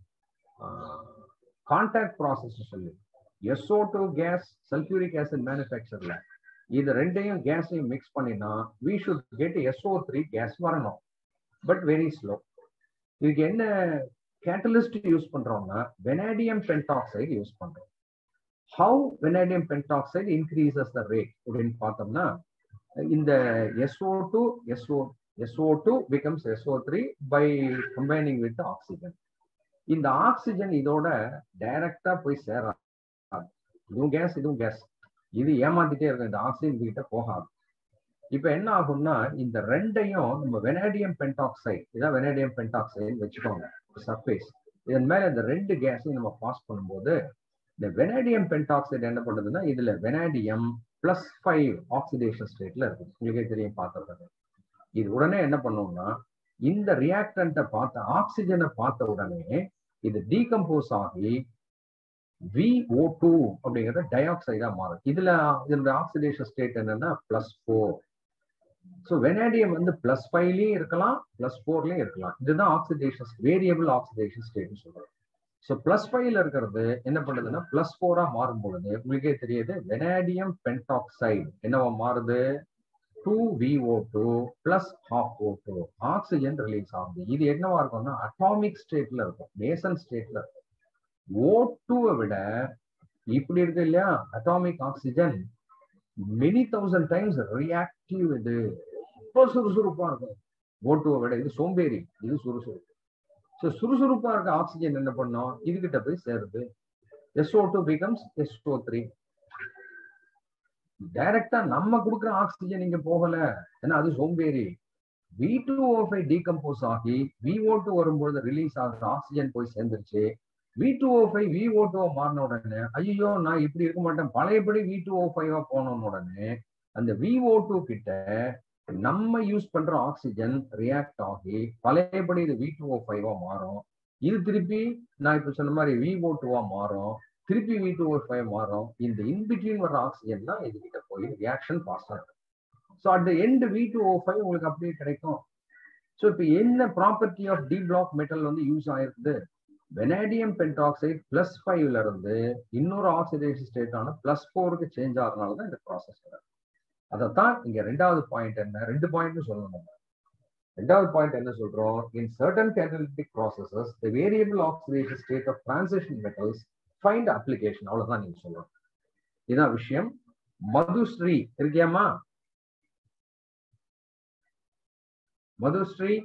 contact process சொல்லி SO two gas sulphuric acid மேனுஃபேக்சர்ல இது ரெண்டையும் கேஸையும் மிக்ஸ் பண்ணினா we should get SO three gas வரணும் பட் வெரி ஸ்லோ இதுக்கு என்ன கேட்டலிஸ்ட் யூஸ் பண்றோம்னா வெனாடியம் பென்டாக்சைடு யூஸ் பண்றோம் how vanadium pentoxide increases the rate அப்படின்னு பார்த்தோம்னா இந்த SO two SO SO two becomes SO three by combining with oxygen இந்த oxygen இதோட டைரக்டா போய் சேராது இதுவும் கேஸ் இதுவும் கேஸ் இது ஏமாத்திட்டே இருக்கும் இந்த ஆக்சிஜன் கிட்ட போகாது இப்ப என்ன ஆகும்னா இந்த ரெண்டையும் நம்ம வெனாடியம் பென்டாக்சைடு இதான் வெனாடியம் பென்டாக்சைடு வச்சுக்கோங்க சர்ஃபேஸ் இதன் மேல இந்த ரெண்டு கேஸையும் நம்ம பாஸ் பண்ணும்போது இந்த வெனாடியம் பென்டாக்சைடு என்ன பண்ணுதுன்னா இதுல வெனாடியம் பிளஸ் ஃபைவ் ஆக்சிடேஷன் ஸ்டேட்ல இருக்கு உங்களுக்கே தெரியும் பார்த்துருக்காங்க இது உடனே என்ன பண்ணுவோம்னா இந்த ரியாக்டன்ட்டை பார்த்த ஆக்சிஜனை பார்த்த உடனே இது டீகம்போஸ் ஆகி விஓ டூ அப்படிங்கிறத டை ஆக்சைடா மாறும் இதுல இதனுடைய ஆக்சிடேஷன் ஸ்டேட் என்னன்னா பிளஸ் ஃபோர் ஸோ வெனாடியம் வந்து பிளஸ் ஃபைவ்லயும் இருக்கலாம் பிளஸ் ஃபோர்லயும் இருக்கலாம் இதுதான் ஆக்சிடேஷன் வேரியபிள் ஆக்சிடேஷன் ஸ்டேட்னு சொல்றோம் ஸோ பிளஸ் ஃபைவ்ல இருக்கிறது என்ன பண்ணுதுன்னா பிளஸ் ஃபோரா மாறும் பொழுது உங்களுக்கே தெரியுது வெனாடியம் பென்டாக்சைடு என்னவா மாறுது two VO two plus half O two oxygen release ஆகுது இது என்னவா இருக்கும்னா அட்டாமிக் ஸ்டேட்ல இருக்கும் நேசன் ஸ்டேட்ல இருக்கும் ஓ டூவை விட இப்படி இருக்கு இல்லையா atomic oxygen many thousand times reactive இது ரொம்ப சுறுசுறுப்பா இருக்கும் ஓ டூவை விட இது சோம்பேறி இது சுறுசுறுப்பு ஸோ சுறுசுறுப்பா இருக்க ஆக்சிஜன் என்ன பண்ணும் இதுகிட்ட போய் சேருது SO two becomes SO three டைரக்டா நம்ம கொடுக்குற ஆக்சிஜன் இங்க போகல ஏன்னா அது சோம்பேறி V two O five decompose ஆகி விஓ டூ வரும்பொழுது ரிலீஸ் ஆகுற ஆக்சிஜன் போய் சேர்ந்துருச்சு V two O five VO two மாறின உடனே ஐயோ நான் இப்படி இருக்க மாட்டேன் பழையபடி வி டூ ஓ ஃபைவா போனோம் உடனே அந்த விஓ டூ கிட்ட நம்ம யூஸ் பண்ற ஆக்சிஜன் ரியாக்ட் ஆகி பழையபடி இது வி டூ ஓ ஃபைவா மாறும் இது திருப்பி நான் இப்ப சொன்ன மாதிரி விஓ டூவா மாறும் திருப்பி வி டூ ஓ ஃபைவ் மாறும் இந்த இன்பிட்வீன் வர ஆக்சிஜன் தான் இது கிட்ட போய் ரியாக்ஷன் பாஸ் ஆகும் so at end V two O five உங்களுக்கு அப்படியே கிடைக்கும் ஸோ இப்போ என்ன property of d block metal வந்து யூஸ் ஆயிருக்குது வெனாடியம் பென்டாக்சைடு பிளஸ் ஃபைவ்ல இருந்து இன்னொரு ஆக்சிடேஷன் ஸ்டேட்டான பிளஸ் ஃபோருக்கு சேஞ்ச் ஆகிறதுனால தான் இந்த ப்ராசஸ் அதைத்தான் இங்க ரெண்டாவது பாயிண்ட் என்ன ரெண்டு பாயிண்ட் சொல்லணும் நம்ம ரெண்டாவது பாயிண்ட் என்ன சொல்றோம் in certain catalytic processes the variable oxidation state of transition metals find application அவ்வளவுதான் நீங்க சொல்லணும் இதான் விஷயம் மதுஸ்ரீ இருக்கியாமா மதுஸ்ரீ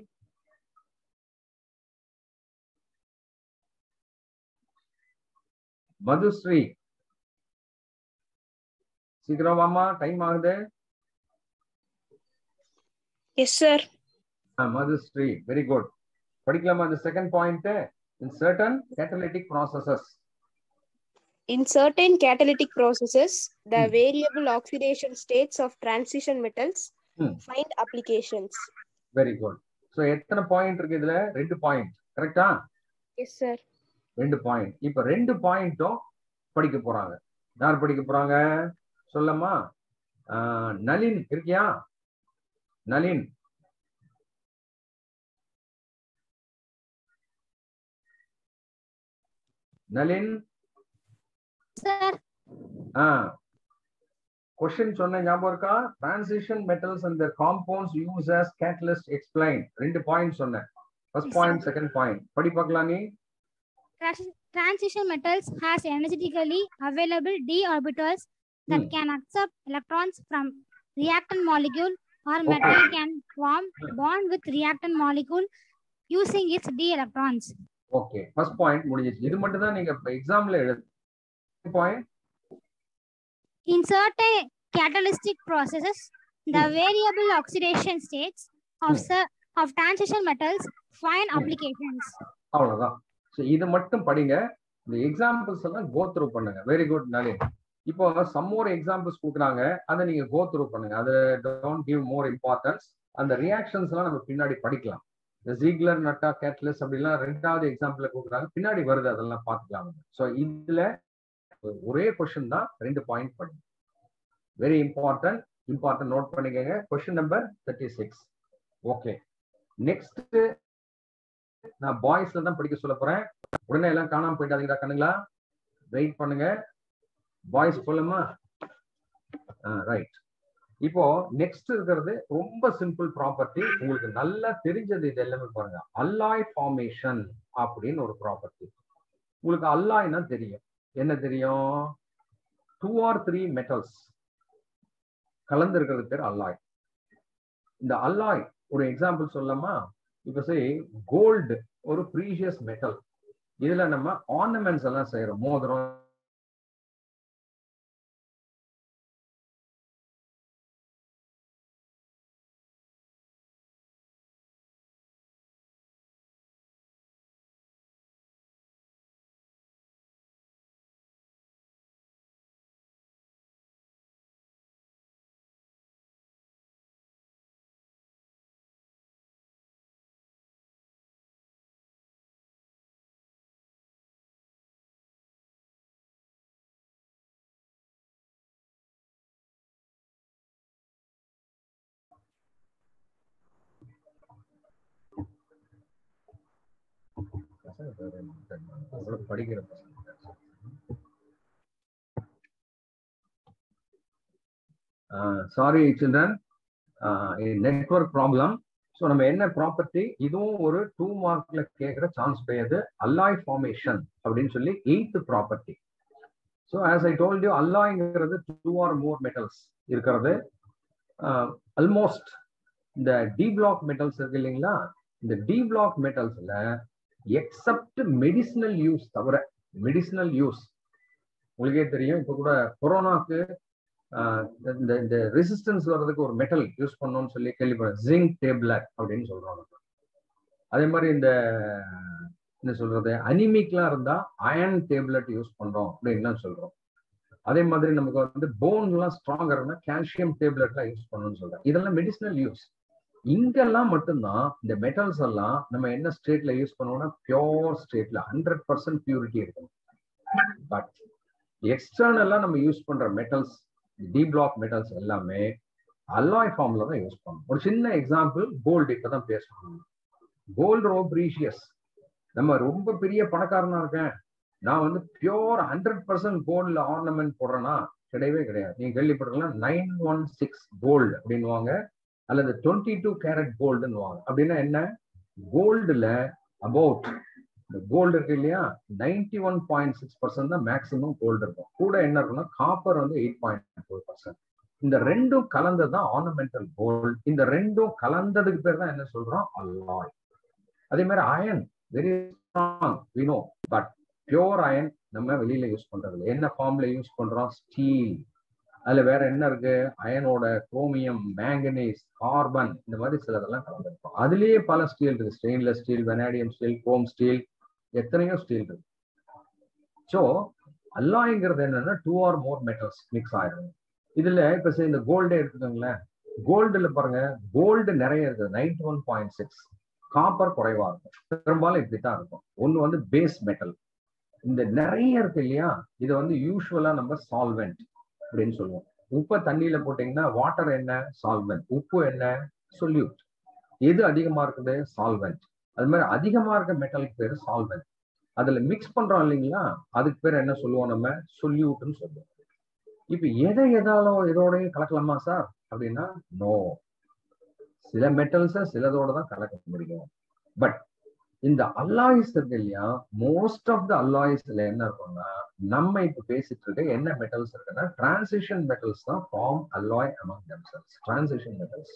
மதுஸ்ரீ சீக்கிரம் வாமா டைம் ஆகுது yes sir Madhushree very good படிக்கலாமா இந்த second point in certain catalytic processes In certain catalytic processes, the Hmm. variable oxidation states of transition metals Hmm. find applications. Very good so எத்தனை பாயிண்ட் இருக்கு இதுல ரெண்டு பாயிண்ட் கரெக்டா Yes, sir. ரெண்டு point இப்ப ரெண்டு பாயிண்ட்டும் படிக்க போறாங்க யார் படிக்க போறாங்க சொல்லம்மா ஆஹ், நளின் இருக்கியா நளின் நளின் சார் ஆ கொஸ்டின் சொன்ன ஞாபகம் இருக்கா transition metals and their compounds use as catalyst explain ரெண்டு பாயிண்ட் சொன்னேன் first Yes, point second point படி பார்க்கலாம் நீ Trans- transition metals has energetically available d orbitals that Hmm. can accept electrons from reactant molecule or metal can form bond with reactant molecule using its d electrons. Okay first point முடிஞ்சிச்சு இது மட்டும் தான் நீங்க எக்ஸாம்ல எழுது point In certain catalytic processes, the variable oxidation states of, Hmm. cer- of transition metals find applications. அவ்வளவுதான் so இது மட்டும் படிங்க இந்த எக்ஸாம்பிள்ஸ் எல்லாம் கோ த்ரூ பண்ணுங்க வெரி குட் நளின் இப்போ சம் மோர் எக்ஸாம்பிள்ஸ் கொடுக்குறாங்க அதை நீங்க கோ த்ரூ பண்ணுங்க அது டோன்ட் கிவ் மோர் இம்பார்ட்டன்ஸ் அந்த ரியாக்ஷன்ஸ் எல்லாம் நம்ம பின்னாடி படிக்கலாம் இந்த ஜீக்லர் நட்டா கேட்லஸ் அப்படிலாம் ரெண்டாவது எக்ஸாம்பிள் கொடுக்குறாங்க பின்னாடி வருது அதெல்லாம் பார்த்துக்கலாம் ஸோ இதுல ஒரே கொஸ்டின் தான் ரெண்டு பாயிண்ட் படிங்க வெரி இம்பார்ட்டன்ட் இம்பார்ட்டன்ட் நோட் பண்ணிக்கோங்க question number thirty six okay next நான் பாய்ஸ்ல தான் படிக்க சொல்ல போறேன் உடனே எல்லாம் காணாம போயிட்டாதீங்கடா கண்ணுங்களா வெயிட் பண்ணுங்க பாய்ஸ் சொல்லுமா ரைட் இப்போ நெக்ஸ்ட் இருக்கிறது ரொம்ப சிம்பிள் ப்ராப்பர்ட்டி உங்களுக்கு நல்லா தெரிஞ்சது இது எல்லாமே பாருங்க அல்லாய் ஃபார்மேஷன் அப்படின்னு ஒரு ப்ராப்பர்ட்டி உங்களுக்கு அல்லாய்னா தெரியும் என்ன தெரியும் டூ ஆர் த்ரீ மெட்டல்ஸ் கலந்து இருக்கிறது பேர் அல்லாய் இந்த அல்லாய் ஒரு எக்ஸாம்பிள் சொல்லலாமா இப்ப சரி கோல்டு ஒரு ப்ரீஷியஸ் மெட்டல் இதுல நம்ம ஆர்னமெண்ட்ஸ் எல்லாம் செய்யறோம் மோதிரம் பசங்க வேற என்ன பண்றாங்க? அவ்வளவு படிக்கிற பசங்க sorry children network problem so so நம்ம என்ன ப்ராப்பர்ட்டி இதுவும் ஒரு டூ மார்க்ல கேட்குற சான்ஸ் உடையது அல்லாய் ஃபார்மேஷன் அப்படின்னு சொல்லி eighth property so as I told you அல்லாய்ங்கிறது டூ ஆர் மோர் மெட்டல்ஸ் இருக்கிறது ஆல்மோஸ்ட் இந்த டி பிளாக் மெட்டல்ஸ் இருக்கு இல்லைங்களா இந்த டி பிளாக் மெட்டல்ஸ்ல எக்ஸப்ட் மெடிசினல் யூஸ் தவிர மெடிசினல் யூஸ் உங்களுக்கே தெரியும் இப்போ கூட கொரோனாக்கு இந்த இந்த ரெசிஸ்டன்ஸ் வர்றதுக்கு ஒரு மெட்டல் யூஸ் பண்ணோம்னு சொல்லி கேள்விப்பட்டேன் ஜிங்க் டேப்லெட் அப்படின்னு சொல்றாங்க அதே மாதிரி இந்த என்ன சொல்றது அனிமிக்லாம் இருந்தா அயன் டேப்லெட் யூஸ் பண்றோம் அப்படின்லாம் சொல்றோம் அதே மாதிரி நமக்கு வந்து போன்லாம் ஸ்ட்ராங்கா இருந்தா கால்சியம் டேப்லெட்லாம் யூஸ் பண்ணணும்னு சொல்றேன் இதெல்லாம் மெடிசினல் யூஸ் இங்கெல்லாம் மட்டும்தான் இந்த மெட்டல்ஸ் எல்லாம் நம்ம என்ன ஸ்டேட்ல யூஸ் பண்ணுவோம்னா பியோர் ஸ்டேட்ல ஹண்ட்ரட் பர்சன்ட் பியூரிட்டி இருக்கணும் பட் எக்ஸ்டர்னலா நம்ம யூஸ் பண்ற மெட்டல்ஸ் டி பிளாக் மெட்டல்ஸ் எல்லாமே அல்லாய் ஃபார்ம்ல தான் யூஸ் பண்ணணும் ஒரு சின்ன எக்ஸாம்பிள் கோல்டு இப்பதான் பேசணும் கோல்டு ரொம்ப ப்ரீஷியஸ் நம்ம ரொம்ப பெரிய பணக்காரனா இருக்கேன் நான் வந்து பியோர் ஹண்ட்ரட் பர்சன்ட் கோல்ட்ல ஆர்னமெண்ட் போடுறேன்னா கிடையவே கிடையாது நீங்க கேள்விப்பட்டிருக்கலாம் நைன் ஒன் சிக்ஸ் கோல்டு அப்படின்வாங்க அல்லது டுவெண்ட்டி டூ கேரட் கோல்டுன்னு அப்படின்னா என்ன கோல்டுல அபவுட் இந்த கோல்டு இருக்கு இல்லையா ninety one point six percent தான் மேக்சிமம் கோல்டு இருக்கும் கூட என்ன இருக்குன்னா காப்பர் வந்து எயிட் பாயிண்ட் ஃபோர் பர்சன்ட் இந்த ரெண்டும் கலந்தது தான் ஆர்னமெண்டல் கோல்டு இந்த ரெண்டும் கலந்ததுக்கு பேர் தான் என்ன சொல்றோம் அல்லாய் அதே மாதிரி அயன் வெரி ஸ்ட்ராங் வினோ பட் பியோர் அயன் நம்ம வெளியில யூஸ் பண்றது இல்லை என்ன ஃபார்ம்ல யூஸ் பண்றோம் ஸ்டீல் அதுல வேற என்ன இருக்கு அயனோட குரோமியம் மேங்கனீஸ் கார்பன் இந்த மாதிரி சிலதெல்லாம் கலந்துருக்கும் அதுலயே பல ஸ்டீல் இருக்கு stainless steel vanadium steel chrome steel எத்தனையோ ஸ்டீல் இருக்கு ஸோ அல்லாய்ங்கிறது என்னன்னா two or more metals mix ஆயிரும் இதுல இப்ப சரி இந்த கோல்டே எடுத்துக்கோங்களேன் கோல்டுல பாருங்க கோல்டு நிறைய இருக்குது ninety one point six copper குறைவா இருக்கும் பெரும்பாலும் இப்படித்தான் இருக்கும் ஒன்னு வந்து பேஸ் மெட்டல் இந்த நிறைய இருக்கு இல்லையா இது வந்து யூஸ்வலா நம்ம சால்வெண்ட் அப்படின்னு சொல்லுவோம் உப்பை தண்ணியில போட்டீங்கன்னா வாட்டர் என்ன சால்வெண்ட் உப்பு என்ன சொல்யூட் எது அதிகமா இருக்குது சால்வெண்ட் அது மாதிரி அதிகமா இருக்க மெட்டலுக்கு பேரு சால்வெண்ட் அதுல மிக்ஸ் பண்றோம் இல்லைங்களா அதுக்கு பேர் என்ன சொல்லுவோம் நம்ம சொல்யூட்னு சொல்லுவோம் இப்ப எதை எதாலும் இதோடய கலக்கலாமா சார் அப்படின்னா நோ சில மெட்டல்ஸை சிலதோட தான் கலக்க முடியும் பட் இந்த அல்லாய்ஸ் இருக்கு இல்லையா மோஸ்ட் ஆஃப் த அல்லாய்ஸ்ல என்ன இருக்கும்னா நம்ம இப்ப பேசிட்டு இருக்க என்ன மெட்டல்ஸ் இருக்குன்னா டிரான்சிஷன் மெட்டல்ஸ் தான் form alloy among themselves transition metals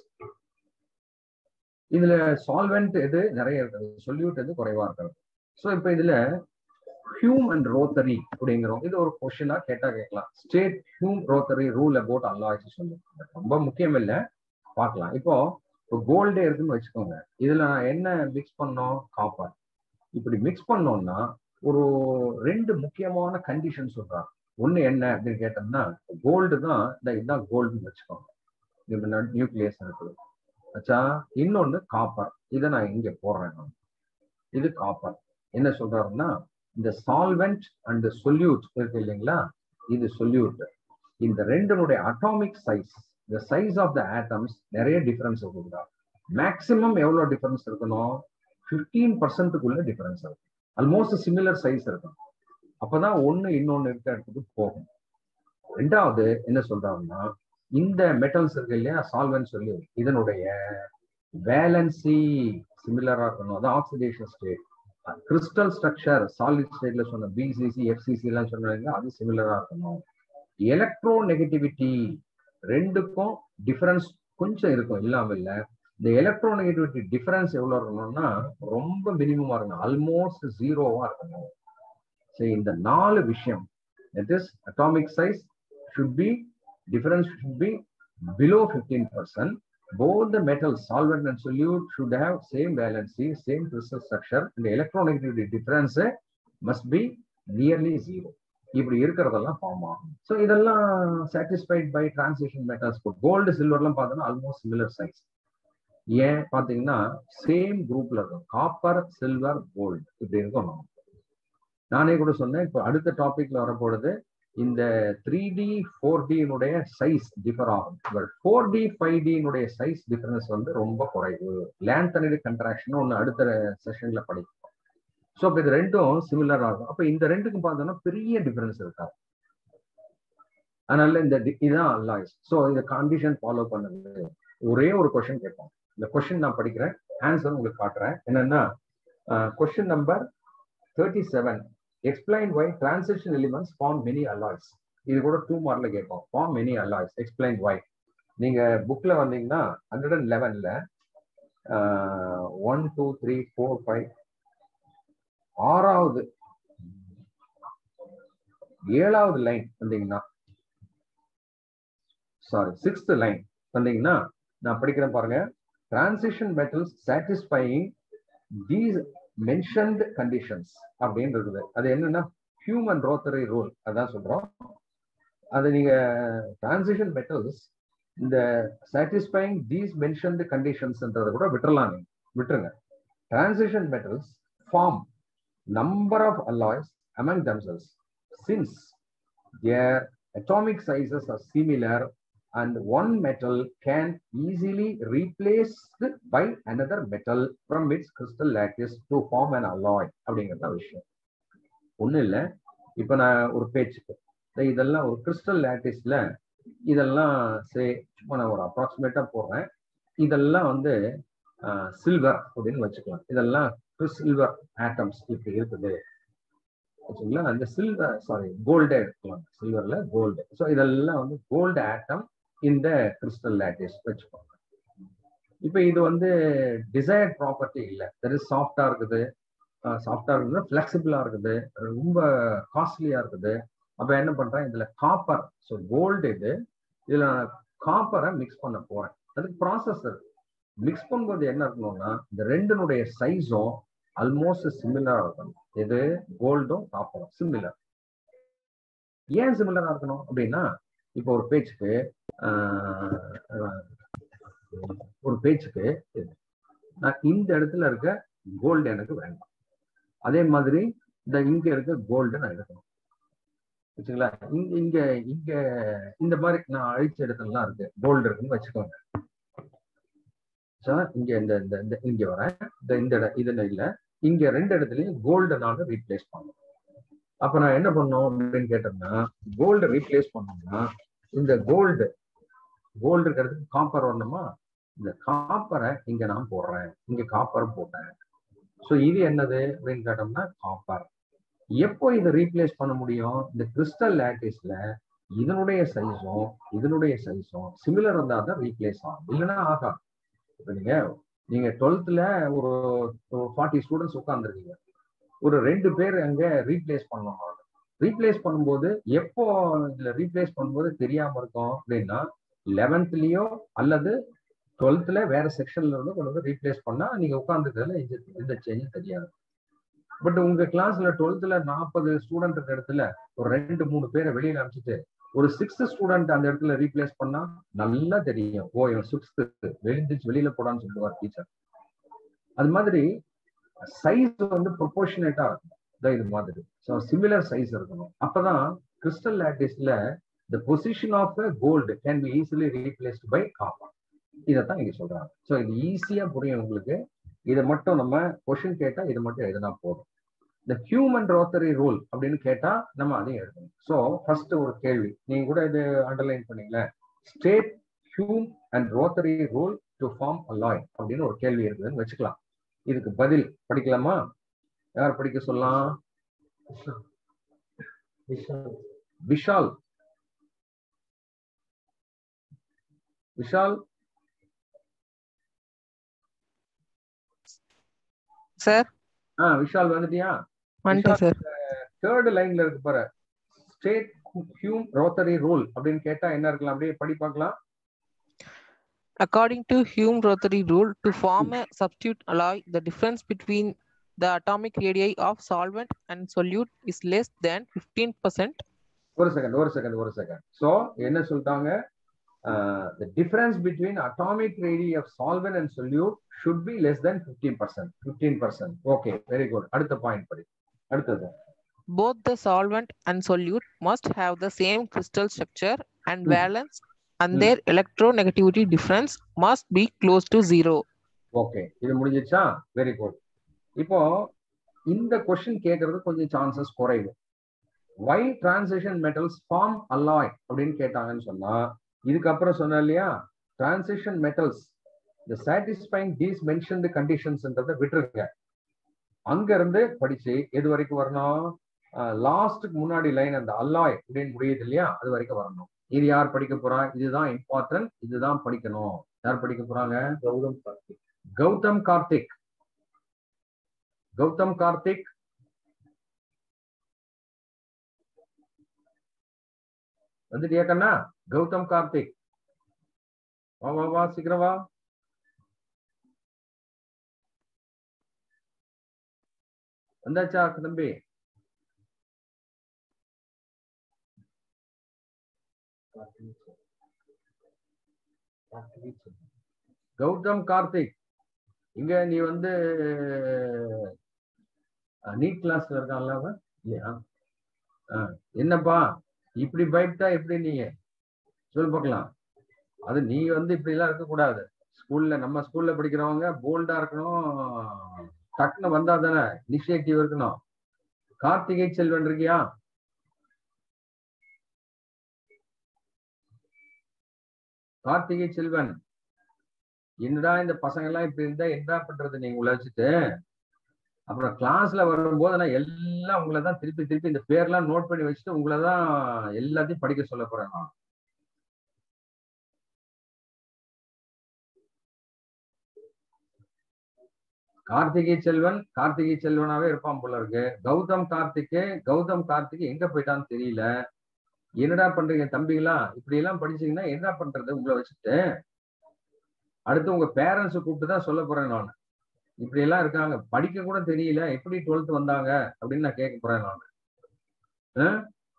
இதுல சால்வெண்ட் எது நிறைய இருக்குது சொல்யூட் எது குறைவா இருக்கிறது ஸோ இப்போ இதுல ஹியூம் அண்ட் ரோத்தரி அப்படிங்கிறோம் இது ஒரு கொஸ்டினா கேட்டா கேட்கலாம் state Hume Rothery rule about alloys சொல்லி ரொம்ப முக்கியம் இல்லை பார்க்கலாம் இப்போ இப்போ கோல்டே இருக்குன்னு வச்சுக்கோங்க இதுல நான் என்ன மிக்ஸ் பண்ணோம் காப்பர் இப்படி மிக்ஸ் பண்ணோம்னா ஒரு ரெண்டு முக்கியமான கண்டிஷன் சொல்றாங்க ஒண்ணு என்ன அப்படின்னு கேட்டோம்னா கோல்டு தான் இந்த இதுதான் கோல்டுன்னு வச்சுக்கோங்க இது நியூக்ளியஸ் இருக்குது ஆச்சா இன்னொன்னு காப்பர் இதை நான் இங்க போடுறேன் நான் இது காப்பர் என்ன சொல்றாருன்னா இந்த சால்வெண்ட் அண்ட் சொல்யூட் இருக்கு இல்லைங்களா இது சொல்யூட் இந்த ரெண்டுனுடைய அட்டாமிக் சைஸ் இந்த சைஸ் ஆஃப் த ஆட்டம்ஸ் நிறைய டிஃபரன்ஸ் இருக்குதா மேக்சிமம் எவ்வளவு டிஃபரன்ஸ் இருக்கணும் ஃபிஃப்டீன் பர்சன்ட்டுக்குள்ள டிஃபரன்ஸ் இருக்கும் ஆல்மோஸ்ட் சிமிலர் சைஸ் இருக்கும் அப்பதான் ஒண்ணு இன்னொன்னு இருக்க இடத்துக்கு போகும் ரெண்டாவது என்ன சொல்றாங்கன்னா இந்த மெட்டல்ஸ் இருக்கு இல்லையா சால்வன் சொல்லி இதனுடைய வேலன்சி சிமிலரா இருக்கணும் அது oxidation state crystal structure solid ஸ்டேட்ல சொன்ன பிசிசி எஃப்சிசி எல்லாம் சொன்னாங்க அது சிமிலரா இருக்கணும் எலக்ட்ரோ நெகட்டிவிட்டி ரெண்டுக்கும் டிஃபரன்ஸ் கொஞ்சம் இருக்கும் இல்லாம இல்ல இந்த எலக்ட்ரோ நெகட்டிவிட்டி டிஃபரன்ஸ் எவ்வளவு இருக்கணும்னா ரொம்ப மினிமமா இருக்கணும் ஆல்மோஸ்ட் ஜீரோவா இருக்கணும் சரி இந்த நாலு விஷயம் it is atomic size should be difference should be below 15%. Both the metals, solvent and solute, should have same valency, same crystal structure, and the electronegativity difference must be nearly zero. இப்படி இருக்கிறதெல்லாம் form ஆகும் so இதெல்லாம் satisfied by transition metals gold சில்வர்லாம் பார்த்தோன்னா almost similar size ஏன் பார்த்தீங்கன்னா same குரூப்ல இருக்கும் காப்பர் சில்வர் கோல்டு இப்படி இருக்கும் நம்ம நானே கூட சொன்னேன் இப்போ அடுத்த டாபிக்ல வரப்போறது இந்த த்ரீ டி ஃபோர் டினுடைய சைஸ் டிஃபர் ஆகும் பட் ஃபோர் டி ஃபைவ் டினுடைய சைஸ் டிஃபரன்ஸ் வந்து ரொம்ப குறைவு லேந்தனடி கண்ட்ராக்ஷன் ஒன்று அடுத்த செஷன்ல படிக்கும் ஸோ அப்போ இது ரெண்டும் சிமிலர் ஆகும் அப்போ இந்த ரெண்டுக்கும் பார்த்தோம்னா பெரிய டிஃபரன்ஸ் இருக்காது அதனால இந்த இதுதான் அல்லாய்ஸ் ஸோ இந்த கண்டிஷன் ஃபாலோ பண்ணுது ஒரே ஒரு கொஸ்டின் கேட்போம் இந்த கொஸ்டின் நான் படிக்கிறேன் ஆன்சர் உங்களுக்கு காட்டுறேன் என்னன்னா question number thirty seven explain why transition elements form many alloys இது கூட டூ மார்க்ல கேட்போம் form many alloys explain why நீங்க புக்ல வந்தீங்கன்னா ஹண்ட்ரட் அண்ட் லெவன்ல one two three four five ஆறாவது ஏழாவது லைன் வந்தீங்கன்னா சாரி சிக்ஸ்த் லைன் வந்தீங்கன்னா நான் படிக்கிறேன் பாருங்க transition metals satisfying these mentioned conditions அப்படின்னு இருக்குது அது என்னன்னா ஹியூமன் ரோத்தரி ரூல் அதான் சொல்றோம் அது நீங்க டிரான்சிஷன் மெட்டல்ஸ் இந்த சாட்டிஸ்ஃபைங் தீஸ் மென்ஷன்ட் கண்டிஷன்ஸ்ன்றதை கூட விட்டுறலாம் நீங்க விட்டுருங்க transition metals form number of alloys among themselves since their atomic sizes are similar and one metal can easily replaced by another metal from its crystal lattice to form an alloy அப்படிங்கிற விஷயம் ஒண்ணு இல்ல இப்ப நான் ஒரு பேச்சுக்கு இதெல்லாம் ஒரு கிறிஸ்டல் லேட்டிஸ்ல இதெல்லாம் சே சும்மா நான் ஒரு அப்ராக்சிமேட்டா போடுறேன் இதெல்லாம் வந்து சில்வர் அப்படின்னு வச்சுக்கலாம் இதெல்லாம் சில்வர் ஆட்டம்ஸ் இப்படி இருக்குது வச்சுங்களா அந்த சில்வர் சாரி கோல்டே எடுத்துக்கலாம் சில்வர்ல கோல்டு ஸோ இதெல்லாம் வந்து கோல்டு ஆட்டம் இந்த கிறிஸ்டல் லேட்டிஸ் வச்சுக்கோங்க இப்போ இது வந்து டிசைர்ட் ப்ராப்பர்ட்டி இல்லை தெர் இஸ் சாஃப்டா இருக்குது சாஃப்டா இருக்குது ஃபிளெக்சிபிளா இருக்குது ரொம்ப காஸ்ட்லியா இருக்குது அப்ப என்ன பண்றேன் இதுல காப்பர் ஸோ கோல்டு இது இதுல நான் காப்பரை மிக்ஸ் பண்ண போறேன் அதுக்கு ப்ராசஸ் இருக்கு மிக்ஸ் பண்ணும்போது என்ன இருக்கணும்னா இந்த ரெண்டினுடைய சைஸும் ஆல்மோஸ்ட் சிமிலரா இருக்கணும் எது கோல்டும் காப்பரும் சிமிலர் ஏன் சிமிலரா இருக்கணும் அப்படின்னா இப்போ ஒரு பேச்சுக்கு ஒரு பேச்சுக்கு நான் இந்த இடத்துல இருக்க கோல்டு எனக்கு வேண்டாம் அதே மாதிரி இந்த இங்க இருக்க கோல்டு நான் எடுக்கணும் வச்சுங்களா இங்க இங்க இங்க இந்த மாதிரி நான் அழிச்ச இடத்துலலாம் இருக்கு கோல்டு இருக்குன்னு வச்சுக்கோங்க இங்க இந்த இந்த இங்க வரேன் இந்த இந்த இடம் இதுல இல்ல இங்க ரெண்டு இடத்துலயும் கோல்டு நான் ரீப்ளேஸ் பண்ணணும் அப்ப நான் என்ன பண்ணோம் அப்படின்னு கேட்டோம்னா கோல்டு ரீப்ளேஸ் பண்ணோம்னா இந்த கோல்டு கோல்டு இருக்கிறதுக்கு காப்பர் வரணுமா இந்த காப்பரை இங்க நான் போடுறேன் இங்க காப்பர் போட்டேன் ஸோ இது என்னது அப்படின்னு கேட்டோம்னா காப்பர் எப்போ இதை ரீப்ளேஸ் பண்ண முடியும் இந்த கிறிஸ்டல் லேட்டிஸ்ல இதனுடைய சைஸும் இதனுடைய சைஸும் சிமிலர் இருந்தா தான் ரீப்ளேஸ் ஆகும் இல்லைன்னா ஆகாது இப்போ நீங்க நீங்க டுவெல்த்ல ஒரு ஃபார்ட்டி ஸ்டூடெண்ட்ஸ் உட்காந்துருக்கீங்க ஒரு ரெண்டு பேர் அங்க ரீப்ளேஸ் பண்ணணும் ரீப்ளேஸ் பண்ணும்போது எப்போ இதுல ரீப்ளேஸ் பண்ணும்போது தெரியாம இருக்கும் அப்படின்னா லெவன்த்லயோ அல்லது டுவெல்த்ல வேற செக்ஷன்ல இருந்து கொண்டு வந்து ரீப்ளேஸ் பண்ணா நீங்க உட்காந்துக்கிறதுல எந்த சேஞ்சும் தெரியாது பட் உங்க கிளாஸ்ல டுவெல்த்ல நாற்பது ஸ்டூடெண்ட் இருக்க இடத்துல ஒரு ரெண்டு மூணு பேரை வெளியில அனுப்பிச்சிட்டு ஒரு சிக்ஸ்த் ஸ்டூடெண்ட் அந்த இடத்துல ரீப்ளேஸ் பண்ணா நல்லா தெரியும் ஓ இவன் சிக்ஸ்த் வெளிந்துச்சு வெளியில போடான்னு சொல்லுவார் டீச்சர் அது மாதிரி சைஸ் வந்து ப்ரொபோர்ஷனேட்டா இருக்கும் இது மாதிரி ஸோ சிமிலர் சைஸ் இருக்கணும் அப்பதான் கிறிஸ்டல் லேட்டிஸ்ல the position of gold can be easily replaced by copper இதைத்தான் இங்க சொல்றாங்க ஸோ இது ஈஸியா புரியும் உங்களுக்கு இதை மட்டும் நம்ம கொஷின் கேட்டா இதை மட்டும் எழுதினா போதும் இந்த ஹியூமன் ரோத்தரி ரூல் அப்படின்னு கேட்டா நம்ம அதையும் எழுதணும் ஸோ ஃபர்ஸ்ட் ஒரு கேள்வி நீங்க கூட இது அண்டர்லைன் பண்ணீங்களே state Hume and Rothery rule to form alloy அப்படின்னு ஒரு கேள்வி இருக்குதுன்னு வச்சுக்கலாம் இதுக்கு பதில் படிக்கலாமா யார் படிக்க சொல்லலாம் விஷால் விஷால் சார் ஆ விஷால் வந்துட்டியா வந்துட்டேன் சார் தேர்ட் லைன்ல இருக்கு பாரு ஸ்டேட் ஹியூம் ரோத்தரி ரூல் அப்படின்னு கேட்டா என்ன இருக்கலாம் அப்படியே படி பார்க்கலாம் According to Hume-Rothery rule, to form a substitute alloy, the difference between the atomic radii of solvent and solute is less than 15%. ஒரு செகண்ட் ஒரு செகண்ட் ஒரு செகண்ட் ஸோ என்ன சொல்லிட்டாங்க the difference between atomic radii of solvent and solute should be less than 15%. 15%. Okay, very good. அடுத்த point படி அடுத்தது Both the solvent and solute must have the same crystal structure and Hmm. valence, and Hmm. their electronegativity difference must be close to zero. Okay இது முடிஞ்சிச்சா very good இப்போ இந்த question கேட்கறது கொஞ்சம் chances குறைவு why transition metals form alloy அப்படின்னு கேட்டாங்கன்னு சொன்னா இதுக்கப்புறம் சொன்ன இல்லையா டிரான்சிஷன் மெட்டல்ஸ் இந்த சாட்டிஸ்ஃபைங் தீஸ் மென்ஷன்டு கண்டிஷன்ஸ்ன்றத விட்டுருங்க அங்க இருந்து படிச்சு எது வரைக்கும் வரணும் லாஸ்ட்டுக்கு முன்னாடி லைன் அந்த அல்லாய் அப்படின்னு முடியுது இல்லையா அது வரைக்கும் வரணும் இது யார் படிக்க போறா இதுதான் இம்பார்ட்டன்ட் இதுதான் படிக்கணும் யார் படிக்க போறாங்க கௌதம் கார்த்திக் கௌதம் கார்த்திக் கௌதம் கார்த்திக் வந்துட்டியா கண்ணா கௌதம் கார்த்திக் வா வா வா சீக்கிரம் வா வந்தாச்சா தம்பி கௌதம் கார்த்திக் இங்க நீ வந்து நீட் கிளாஸ்ல இருக்கான்ல அவன் இல்லையா ஆ, என்னப்பா இப்படி பயப்பட்டா எப்படி நீங்க சொல்லு பார்க்கலாம் அது நீ வந்து இப்படி எல்லாம் இருக்கக்கூடாது ஸ்கூல்ல நம்ம ஸ்கூல்ல படிக்கிறவங்க போல்டா இருக்கணும் டக்குன்னு வந்தா தானே இனிஷியேட்டிவ் இருக்கணும் கார்த்திகை செல்வன் இருக்கியா கார்த்திகை செல்வன் என்னடா இந்த பசங்க எல்லாம் இப்படி இருந்தா என்ன பண்றது நீங்க உள்ள வச்சுட்டு அப்புறம் கிளாஸ்ல வரும்போது நான் எல்லாம் உங்களை தான் திருப்பி திருப்பி இந்த பேர்லாம் நோட் பண்ணி வச்சுட்டு உங்களை தான் எல்லாத்தையும் படிக்க சொல்ல போறேன் நான் கார்த்திகை செல்வன் கார்த்திகை செல்வனாவே இருப்பான் போல இருக்கு கௌதம் கார்த்திக்கு கௌதம் கார்த்திக் எங்க போயிட்டான்னு தெரியல என்னடா பண்றீங்க தம்பிகளா இப்படி எல்லாம் படிச்சீங்கன்னா என்ன பண்றது உங்களை வச்சுட்டு அடுத்து உங்க பேரண்ட்ஸ் கூப்பிட்டு தான் சொல்ல போறேன் நான் இப்படி எல்லாம் இருக்காங்க படிக்க கூட தெரியல எப்படி டுவெல்த் வந்தாங்க அப்படின்னு நான் கேட்க போறேன் நான் ஆ?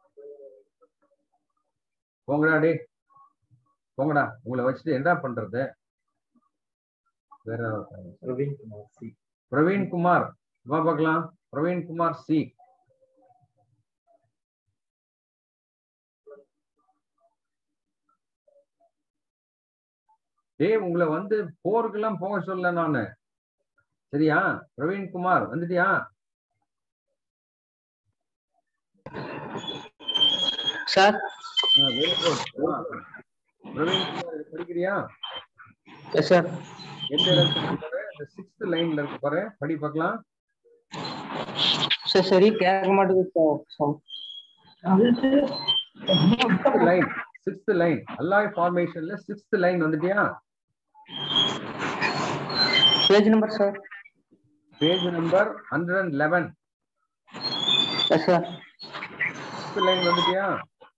போங்கடா டே போங்கடா உங்களை வச்சுட்டு என்ன பண்றது வேற ஒருத்தங்க. பிரவீன் குமார் சி பிரவீன் குமார் வா பார்க்கலாம் பிரவீன் குமார் சி டேய் உங்களை வந்து போருக்கெல்லாம் போக சொல்ல நானு சரியா பிரவீன் குமார் வந்துட்டியா sir very good Praveen Kumar இது படிக்கிறியா எஸ் சார் எந்த இடத்துல இருக்கு பாரு இந்த சிக்ஸ்த் லைன்ல இருக்கு பாரு படி பார்க்கலாம் சார் சரி கேட்க மாட்டேங்குது sixth line sixth line alloy ஃபார்மேஷன்ல சிக்ஸ்த் லைன் வந்துட்டியா page number sir page number hundred and eleven yes sir sixth line வந்துட்டியா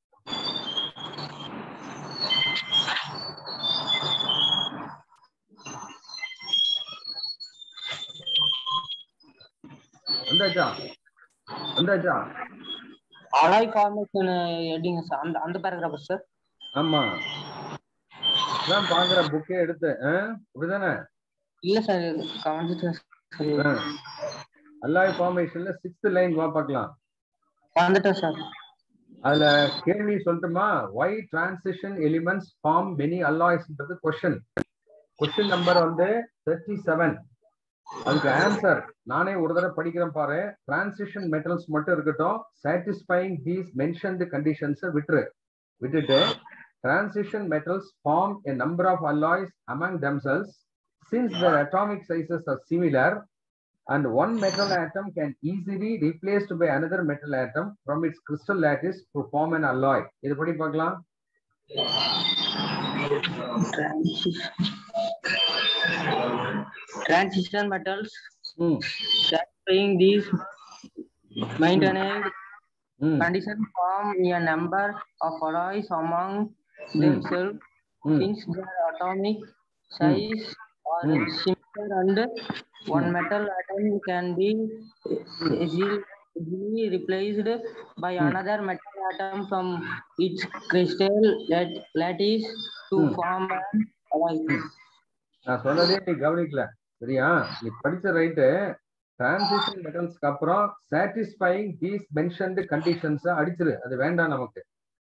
வந்தாச்சா வந்தாச்சா அலாய் ஃபார்மேஷன் எப்படிங்க சார் அந்த அந்த பேராகிராஃப் சார் ஆமா அதான் பாக்குற புக்கே எடுத்து ஆ? இப்படிதானே இல்ல சார் கவனிச்சுட்டேன் சரி ஆ. அல்லாய் ஃபார்மேஷன்ல சிக்ஸ்த் லைன் வா பார்க்கலாம் வந்துட்டேன் சார் அதுல கேள்வி சொல்லட்டுமா why transition elements form many அல்லாய்ஸ்ன்றது கொஸ்டின் கொஸ்டின் நம்பர் வந்து தேர்ட்டி செவன் அதுக்கு ஆன்சர் நானே ஒரு தடவை படிக்கிறேன் பாரு டிரான்சிஷன் மெட்டல்ஸ் மட்டும் இருக்கட்டும் சாட்டிஸ்ஃபைங் தீஸ் மென்ஷன்டு கண்டிஷன்ஸ் விட்டுரு விட்டுட்டு transition metals form a number of alloys among themselves since their atomic sizes are similar and one metal atom can easily replaced by another metal atom from its crystal lattice to form an alloy இது படி பார்க்கலாம் transition metals ம் satisfying these maintaining ம் condition form a number of alloys among themselves ம் since their atomic size are Hmm. similar and one metal atom can be easily easily replaced by Hmm. another metal atom from its crystal lat- lattice to Hmm. form an alloy. நான் சொன்னதே நீ கவனிக்கல சரியா நீ படிச்ச right transition மெட்டல்ஸ்க்கு அப்புறம் satisfying these mentioned conditions அடிச்சிரு அது வேண்டாம் நமக்கு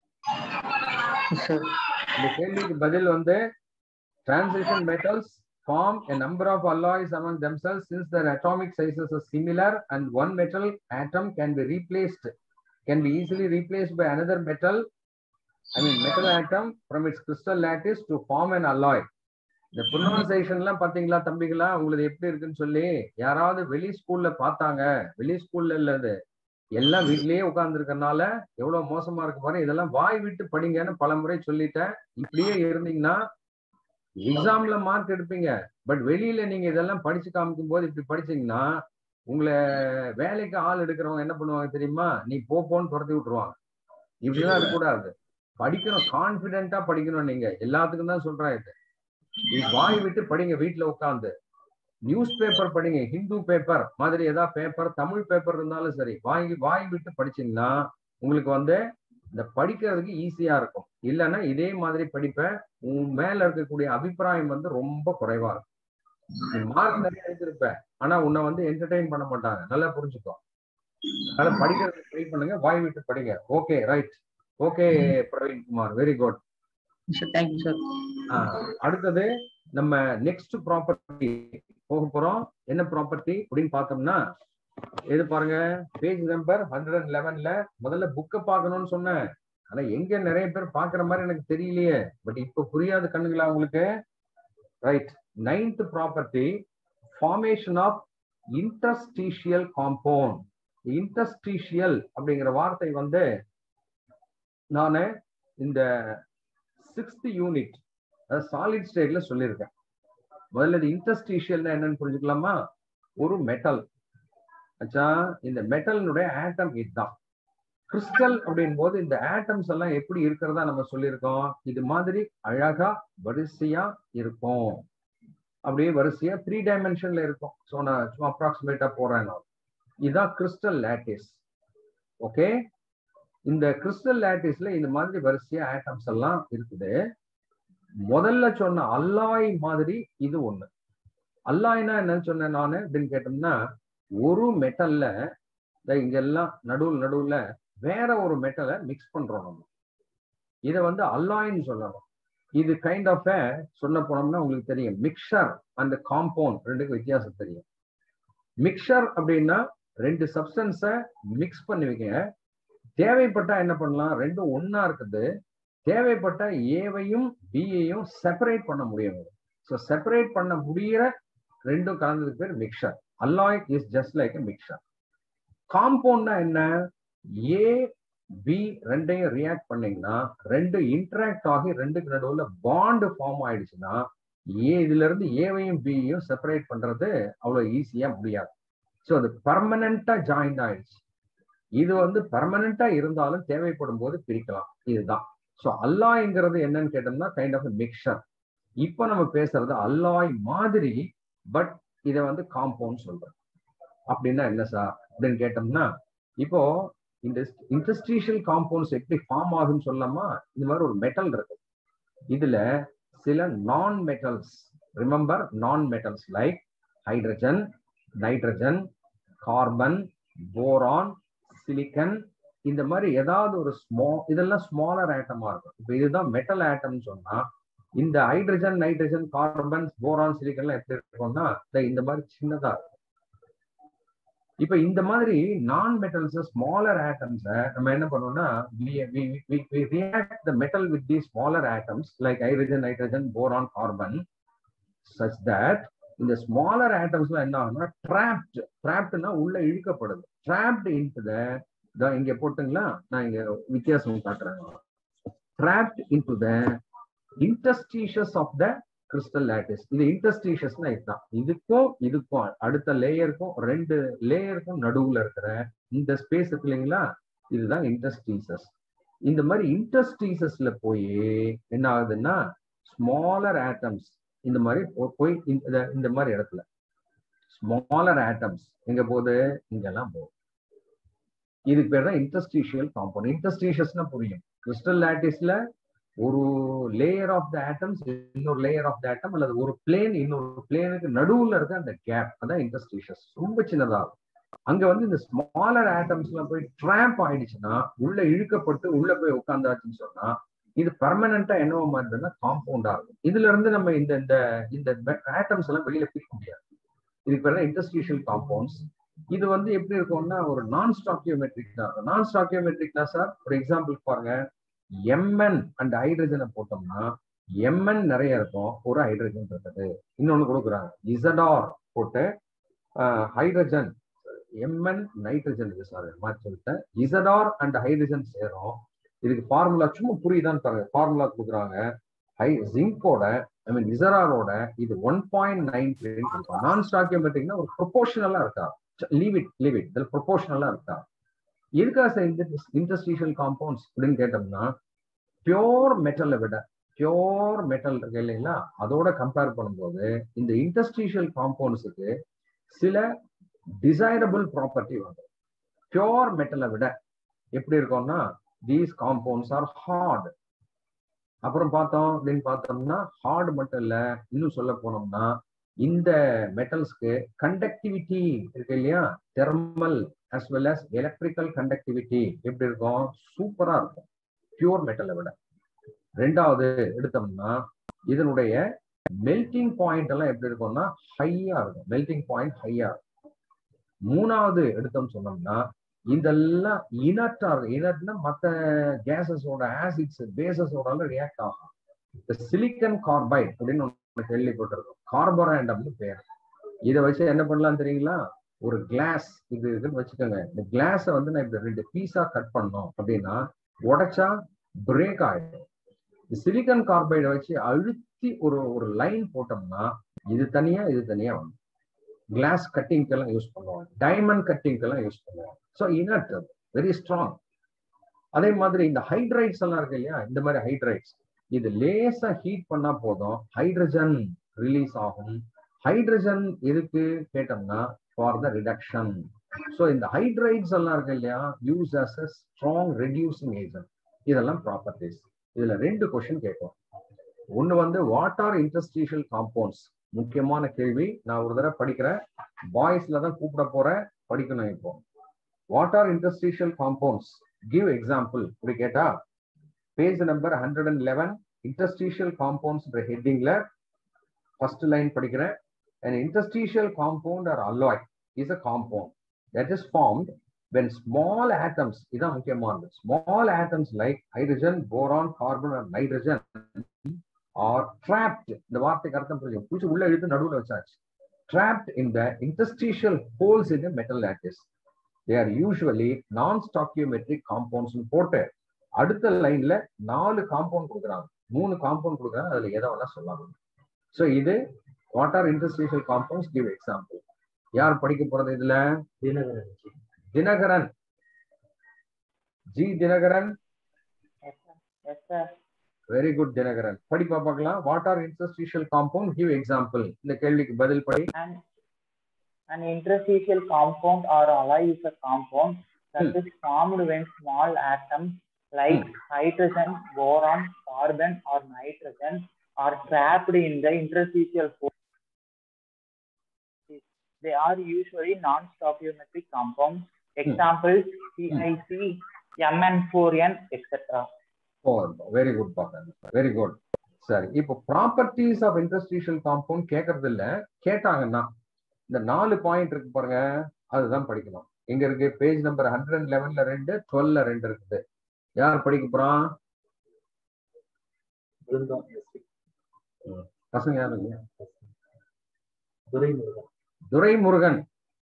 Sir. இந்த கேள்விக்கு பதில் வந்து transition metals form a number of alloys among themselves since their atomic sizes are similar and one metal atom can be replaced can be easily replaced by another metal i mean metal atom from its crystal lattice to form an alloy இந்த pronunciation எல்லாம் பாத்தீங்களா தம்பிகளா உங்களுக்கு எப்படி இருக்குன்னு சொல்லி யாராவது வெளி ஸ்கூல்ல பார்த்தாங்க வெளி ஸ்கூல்ல இல்லது எல்லாம் வீட்லயே உட்கார்ந்துருக்கறனால எவ்வளவு மோசமா இருக்கு பாரு இதெல்லாம் வாய் விட்டு படிங்கன்னு பல முறை சொல்லிட்டேன் இப்படியே இருந்தீங்கன்னா எக்ஸாம்ல மார்க் எடுப்பீங்க பட் வெளியில நீங்க இதெல்லாம் படிச்சு காமிக்கும் போது இப்படி படிச்சீங்கன்னா உங்களை வேலைக்கு ஆள் எடுக்கிறவங்க என்ன பண்ணுவாங்க தெரியுமா நீ போ போன்னு துரத்தி விட்டுருவாங்க இப்படிலாம் இருக்கக்கூடாது படிக்கணும் கான்பிடென்ட்டா படிக்கணும் நீங்க எல்லாத்துக்கும் தான் சொல்றேன் இது நீ வாய் விட்டு படிங்க வீட்டுல உட்காந்து நியூஸ் பேப்பர் படிங்க ஹிந்து பேப்பர் மாதிரி ஏதாவது பேப்பர் தமிழ் பேப்பர் இருந்தாலும் சரி வாங்கி வாய் விட்டு படிச்சீங்கன்னா உங்களுக்கு வந்து இந்த படிக்கிறதுக்கு ஈஸியா இருக்கும் இல்லைன்னா இதே மாதிரி படிப்ப உன் மேல இருக்கக்கூடிய அபிப்பிராயம் வந்து ரொம்ப குறைவா இருக்கும் நீ மார்க் நிறைய எடுத்திருப்ப ஆனா உன்னை வந்து என்டர்டைன் பண்ண மாட்டாங்க நல்லா புரிஞ்சுக்கோ அதனால படிக்கிறதுக்கு ட்ரை பண்ணுங்க வாய் விட்டு படிங்க okay right okay Praveen Kumar very good Sir, thank you, sir. அடுத்தது நம்ம நெக்ஸ்ட் ப்ராப்பர்ட்டி போக போறோம் என்ன ப்ராப்பர்ட்டி அப்படின்னு பார்த்தோம்னா இது பாருங்க பேஜ் நம்பர் ஹண்ட்ரட் அண்ட் லெவன்ல முதல்ல புக்கை பார்க்கணும்னு சொன்னேன் ஆனா எங்க நிறைய பேர் பாக்குற மாதிரி எனக்கு தெரியலையே பட் இப்ப புரியாத கண்ணுங்களா உங்களுக்கு right ninth property formation of interstitial compound interstitial அப்படிங்கிற வார்த்தை வந்து நான் இந்த சிக்ஸ்த் யூனிட் சாலிட் ஸ்டேட்ல சொல்லியிருக்கேன் முதல்ல இது இன்டர்ஸ்டீஷியல்னா என்னன்னு புரிஞ்சுக்கலாமா ஒரு மெட்டல் ஆச்சா இந்த மெட்டலினுடைய ஆட்டம் இதுதான் கிறிஸ்டல் அப்படின் போது இந்த ஆட்டம்ஸ் எல்லாம் எப்படி இருக்கிறதா நம்ம சொல்லியிருக்கோம் இது மாதிரி அழகா வரிசையா இருக்கும் அப்படியே வரிசையா த்ரீ டைமென்ஷன்ல இருக்கும் ஸோ நான் சும்மா அப்ராக்சிமேட்டா போறேன் நான் இதுதான் கிறிஸ்டல் லேட்டிஸ் ஓகே இந்த கிறிஸ்டல் லேட்டிஸ்ல இந்த மாதிரி வரிசையா ஆட்டம்ஸ் எல்லாம் இருக்குது முதல்ல சொன்ன அல்லாய் மாதிரி இது ஒண்ணு அல்லாய்னா என்னன்னு சொன்னேன் நானு அப்படின்னு கேட்டோம்னா ஒரு மெட்டல்ல இங்கெல்லாம் நடுவில் நடுவுல வேற ஒரு மெட்டலை மிக்ஸ் பண்றோம் நம்ம இதை வந்து அல்லாயின்னு சொல்லணும் இது கைண்ட் ஆஃப் சொன்ன போனோம்னா உங்களுக்கு தெரியும் மிக்சர் அந்த காம்பவுண்ட் ரெண்டுக்கு வித்தியாசம் தெரியும் மிக்சர் அப்படின்னா ரெண்டு சப்ஸ்டன்ஸை மிக்ஸ் பண்ணுவீங்க தேவைப்பட்டா என்ன பண்ணலாம் ரெண்டும் ஒன்னா இருக்குது தேவைப்பட்ட ஏவையும் பியையும் செப்பரேட் பண்ண முடியும் ஸோ செப்பரேட் பண்ண முடியிற ரெண்டும் கலந்ததுக்கு பேர் mixture alloy is just like mixture காம்பவுண்ட்னா என்ன ஏ பி ரெண்டையும் ரியாக்ட் பண்ணீங்கன்னா ரெண்டு இன்டராக்ட் ஆகி ரெண்டுக்கு நடுவுல பாண்ட் ஃபார்ம் ஆயிடுச்சுன்னா ஏ இதுல இருந்து ஏவையும் பியையும் செப்பரேட் பண்றது அவ்வளவு ஈஸியா முடியாது ஸோ அது பர்மனண்டா ஜாயின் ஆயிடுச்சு இது வந்து பர்மனண்டா இருந்தாலும் தேவைப்படும் போது பிரிக்கலாம் இதுதான் ஸோ அல்லாய்ங்கிறது என்னன்னு கேட்டோம்னா கைண்ட் ஆஃப் மிக்சர் இப்போ நம்ம பேசுறது அல்லாய் மாதிரி பட் இதை வந்து காம்பவுண்ட் சொல்றோம் அப்படின்னா என்ன சார் அப்படின்னு கேட்டோம்னா இப்போ இந்த இண்டஸ்ட்ரியல் காம்பவுண்ட்ஸ் எப்படி ஃபார்ம் ஆகுன்னு சொல்லாமா இந்த மாதிரி ஒரு மெட்டல் இருக்கு இதுல சில non metals remember non metals like hydrogen nitrogen carbon boron silicon இந்த மாதிரி ஏதாவது ஒரு ஸ்மா இதெல்லாம் ஸ்மாலர் ஆட்டமா இருக்கும் இப்போ இதுதான் மெட்டல் ஆட்டம்னு சொன்னா இந்த ஹைட்ரஜன் நைட்ரஜன் கார்பன் போரான் சிலிக்கன்லாம் எப்படி இருக்கும்னா இந்த மாதிரி சின்னதா இருக்கும் இப்ப இந்த மாதிரி நான் மெட்டல்ஸ் ஸ்மாலர் ஆட்டம்ஸை நம்ம என்ன பண்ணோம்னா react the metal with the smaller atoms like hydrogen nitrogen boron carbon such that இந்த ஸ்மாலர் ஆட்டம்ஸ்லாம் என்ன ஆகும்னா ட்ராப்ட் ட்ராப்ட்னா உள்ள இழுக்கப்படுது ட்ராப்ட் இன்டு த இங்க போட்டுங்களா நான் இங்க வித்தியாசம் காட்டுறேன் trapped into the interstices of the crystal lattice இது இன்டஸ்டீஷஸ்னா இதுதான் இதுக்கும் இதுக்கும் அடுத்த லேயருக்கும் ரெண்டு லேயருக்கும் நடுவுல இருக்கிற இந்த ஸ்பேஸ் இருக்கு இல்லைங்களா இதுதான் இன்டஸ்டீசஸ் இந்த மாதிரி இன்டஸ்டீசஸ்ல போய் என்ன ஆகுதுன்னா ஸ்மாலர் ஆட்டம்ஸ் இந்த மாதிரி போய் இந்த மாதிரி இடத்துல ஸ்மாலர் ஆட்டம்ஸ் எங்க போகுது இங்கெல்லாம் போகுது இதுக்கு பேர் தான் இன்டஸ்டீஷியல் காம்பவுண்ட் இன்டஸ்டீஷியஸ்னா புரியும் கிறிஸ்டல் லாட்டிஸ்ல ஒரு லேயர் ஆஃப் த ஆட்டம்ஸ் இன்னொரு லேயர் ஆஃப் த ஆட்டம் அல்லது ஒரு பிளேன் இன்னொரு பிளேனுக்கு நடுவுல இருக்க அந்த கேப் அதான் இன்டஸ்டீஷியஸ் ரொம்ப சின்னதாகும் அங்க வந்து இந்த ஸ்மாலர் ஆட்டம்ஸ் எல்லாம் போய் ட்ராப் ஆயிடுச்சுன்னா உள்ள இழுக்கப்பட்டு உள்ள போய் உட்காந்தாச்சுன்னு சொன்னா இது பர்மனண்டா என்னவோ மாதிரினா காம்பவுண்டா இருக்கும் இதுல இருந்து நம்ம இந்த இந்த இந்த ஆட்டம்ஸ் எல்லாம் வெளியில பிரிக்க முடியாது இதுக்கு பேர் இண்டஸ்ட்ரியல் காம்பவுண்ட்ஸ் இது வந்து எப்படி இருக்கும்னா ஒரு நான் ஸ்டாக்கியோமெட்ரிக் தான் நான் ஸ்டாக்கியோமெட்ரிக் தான் சார் ஒரு எக்ஸாம்பிள் பாருங்க எம்என் அண்ட் ஹைட்ரஜனை போட்டோம்னா எம்என் நிறைய இருக்கும் ஒரு ஹைட்ரஜன் இருக்குது இன்னொன்னு கொடுக்குறாங்க இசடார் போட்டு ஹைட்ரஜன் எம்என் நைட்ரஜன் இது சாரி மாதிரி சொல்லிட்டேன் இசடார் அண்ட் ஹைட்ரஜன் சேரும் இதுக்கு ஃபார்முலா சும்மா புரியுதான்னு பாருங்க ஃபார்முலா கொடுக்குறாங்க ஹை ஜிங்கோட ஐ மீன் இசராரோட இது ஒன் பாயிண்ட் நைன் நான் ஸ்டாக்கியோமெட்ரிக்னா ஒரு ப்ரொபோஷனலா இருக்கா லீவ் இட் லீவ் இட் இதில் ப்ரொபோஷனலா இருக்கா எதுக்காக சார் இந்த இன்டர்ஸ்டிஷியல் காம்பவுண்ட்ஸ் அப்படின்னு கேட்டோம்னா பியோர் மெட்டலை விட பியோர் மெட்டல் இருக்கு இல்லைங்களா அதோட கம்பேர் பண்ணும்போது இந்த இன்டர்ஸ்டிஷியல் காம்பவுண்ட்ஸுக்கு சில டிசைரபிள் ப்ராப்பர்ட்டி வரும் பியோர் மெட்டலை விட எப்படி இருக்கும்னா தீஸ் காம்பவுண்ட்ஸ் ஆர் ஹார்ட் அப்புறம் பார்த்தோம் அப்படின்னு பார்த்தோம்னா ஹார்ட் மட்டும் இல்ல இன்னும் சொல்ல போனோம்னா இந்த மெட்டல்ஸ்க்கு கண்டக்டிவிட்டி இருக்கு இல்லையா thermal as well as electrical conductivity எப்படி இருக்கும் சூப்பரா இருக்கும் பியூர் மெட்டலை விட ரெண்டாவது எடுத்தோம்னா இதனுடைய மெல்டிங் பாயிண்ட் எல்லாம் எப்படி இருக்கும்னா ஹையா இருக்கும் மெல்டிங் பாயிண்ட் ஹையா இருக்கும் மூணாவது எடுத்தோம்னு சொன்னோம்னா இதெல்லாம் இனர்டா இருக்கும் இனர்ட்னா மற்ற கேசஸோட ஆசிட்ஸ் பேசஸோட ரியாக்ட் ஆகும் இந்த சிலிக்கன் கார்பைட் அப்படின்னு ஒன்று கேள்விப்பட்டிருக்கோம் கார்போராண்டம்னு பேர் இதை வச்சு என்ன பண்ணலாம் தெரியுங்களா ஒரு கிளாஸ் இது இதுன்னு வச்சுக்கோங்க இந்த கிளாஸை வந்து நான் இப்படி ரெண்டு பீஸா கட் பண்ணோம் அப்படின்னா உடைச்சா பிரேக் ஆயிடும் சிலிக்கன் கார்பைடை வச்சு அழுத்தி ஒரு ஒரு லைன் போட்டோம்னா இது தனியா இது தனியா வந்து கிளாஸ் கட்டிங்க்கெல்லாம் யூஸ் பண்ணுவாங்க டைமண்ட் கட்டிங்க்கெல்லாம் யூஸ் பண்ணுவாங்க ஸோ இனர்ட் வெரி ஸ்ட்ராங் அதே மாதிரி இந்த ஹைட்ரைட்ஸ் எல்லாம் இருக்கு இல்லையா இந்த மாதிரி ஹைட்ரைட்ஸ் இது லேசா ஹீட் பண்ணா போதும் ஹைட்ரஜன் ரிலீஸ் ஆகும் ஹைட்ரஜன் எதுக்கு கேட்டோம்னா ஃபார் த ரிடக்ஷன் ஸோ இந்த ஹைட்ரைட்ஸ் எல்லாம் இருக்கு இல்லையா use as a strong reducing agent இதெல்லாம் ப்ராப்பர்ட்டிஸ் இதுல ரெண்டு கொஸ்டின் கேட்கும் ஒன்னு வந்து வாட் ஆர் இன்டர்ஸ்டிஷியல் காம்பவுண்ட்ஸ் முக்கியமான கேள்வி நான் ஒரு தடவை படிக்கிறேன் பாய்ஸ்ல தான் கூப்பிட போறேன் படிக்கணும் இப்போ what are interstitial compounds give example இப்படி கேட்டா page number hundred and eleven interstitial compounds ஹெட்டிங்ல ஃபர்ஸ்ட் லைன் படிக்கிறேன் an interstitial compound or alloy is a compound that is formed when small atoms இதான் முக்கியமானது small atoms like hydrogen boron carbon or nitrogen are trapped இந்த வார்த்தைக்கு அர்த்தம் புரியும் புடிச்சு உள்ள இழுத்து நடுவுல வச்சாச்சு trapped in the interstitial holes in the metal lattice they are usually non-stoichiometric compounds போட்டு அடுத்த லைன்ல நாலு காம்பவுண்ட் கொடுக்குறாங்க மூணு காம்பவுண்ட் கொடுக்குறாங்க அதுல எதை வேணா சொல்லலாம் ஸோ இது what are interstitial compounds give example யார் படிக்க போறது இதுல Dhinakaran ji. Dhinakaran ji Dhinakaran Yes, sir. Very good Dhinakaran படி பார்க்கலாம் what are interstitial compound give example இந்த கேள்விக்கு பதில் படி An, an interstitial compound or alloy is a compound that is formed when small atoms like hydrogen, boron, carbon, or nitrogen are trapped in the interstitial hole. They are usually non-stoichiometric compounds. Examples CIC, MN4N, etc. Very good பாக்க very good சரி இப்போ properties of interstitial compound கேட்கறது இல்ல கேட்டாங்கன்னா இந்த நாலு point இருக்கு பாருங்க அதுதான் படிக்கணும் எங்க இருக்கு பேஜ் நம்பர் ஹண்ட்ரட் அண்ட் லெவன்ல ரெண்டு டுவெல்ல ரெண்டு இருக்குது யார் படிக்க போறான் பிருந்தம் எஸ் பசங்க யாருங்க துரைமுருகன் துரைமுருகன்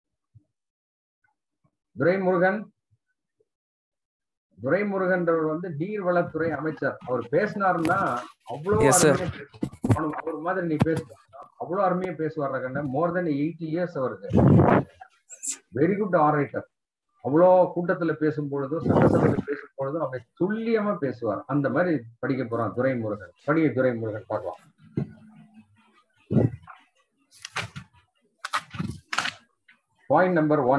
துரைமுருகன் துரைமுருகன்றவர் வந்து நீர்வளத்துறை அமைச்சர் அவர் பேசினாருன்னா அவ்வளவு Yes, sir. அருமையா பேசுவார். அவனுக்கு அவர் மாதிரி நீ பேசுவார் அவ்வளவு அருமையா பேசுவார் கண்ண மோர் தென் எயிட்டி இயர்ஸ் அவருக்கு வெரி குட் ஆரேட்டர் அவ்வளோ கூட்டத்துல பேசும் பொழுதும் சட்டசபையில பேசும் பொழுதும் அவர் துல்லியமா பேசுவார் அந்த மாதிரி படிக்க போறான் துரைமுருகன் படிக்க துரைமுருகன் பார்க்கலாம் point number one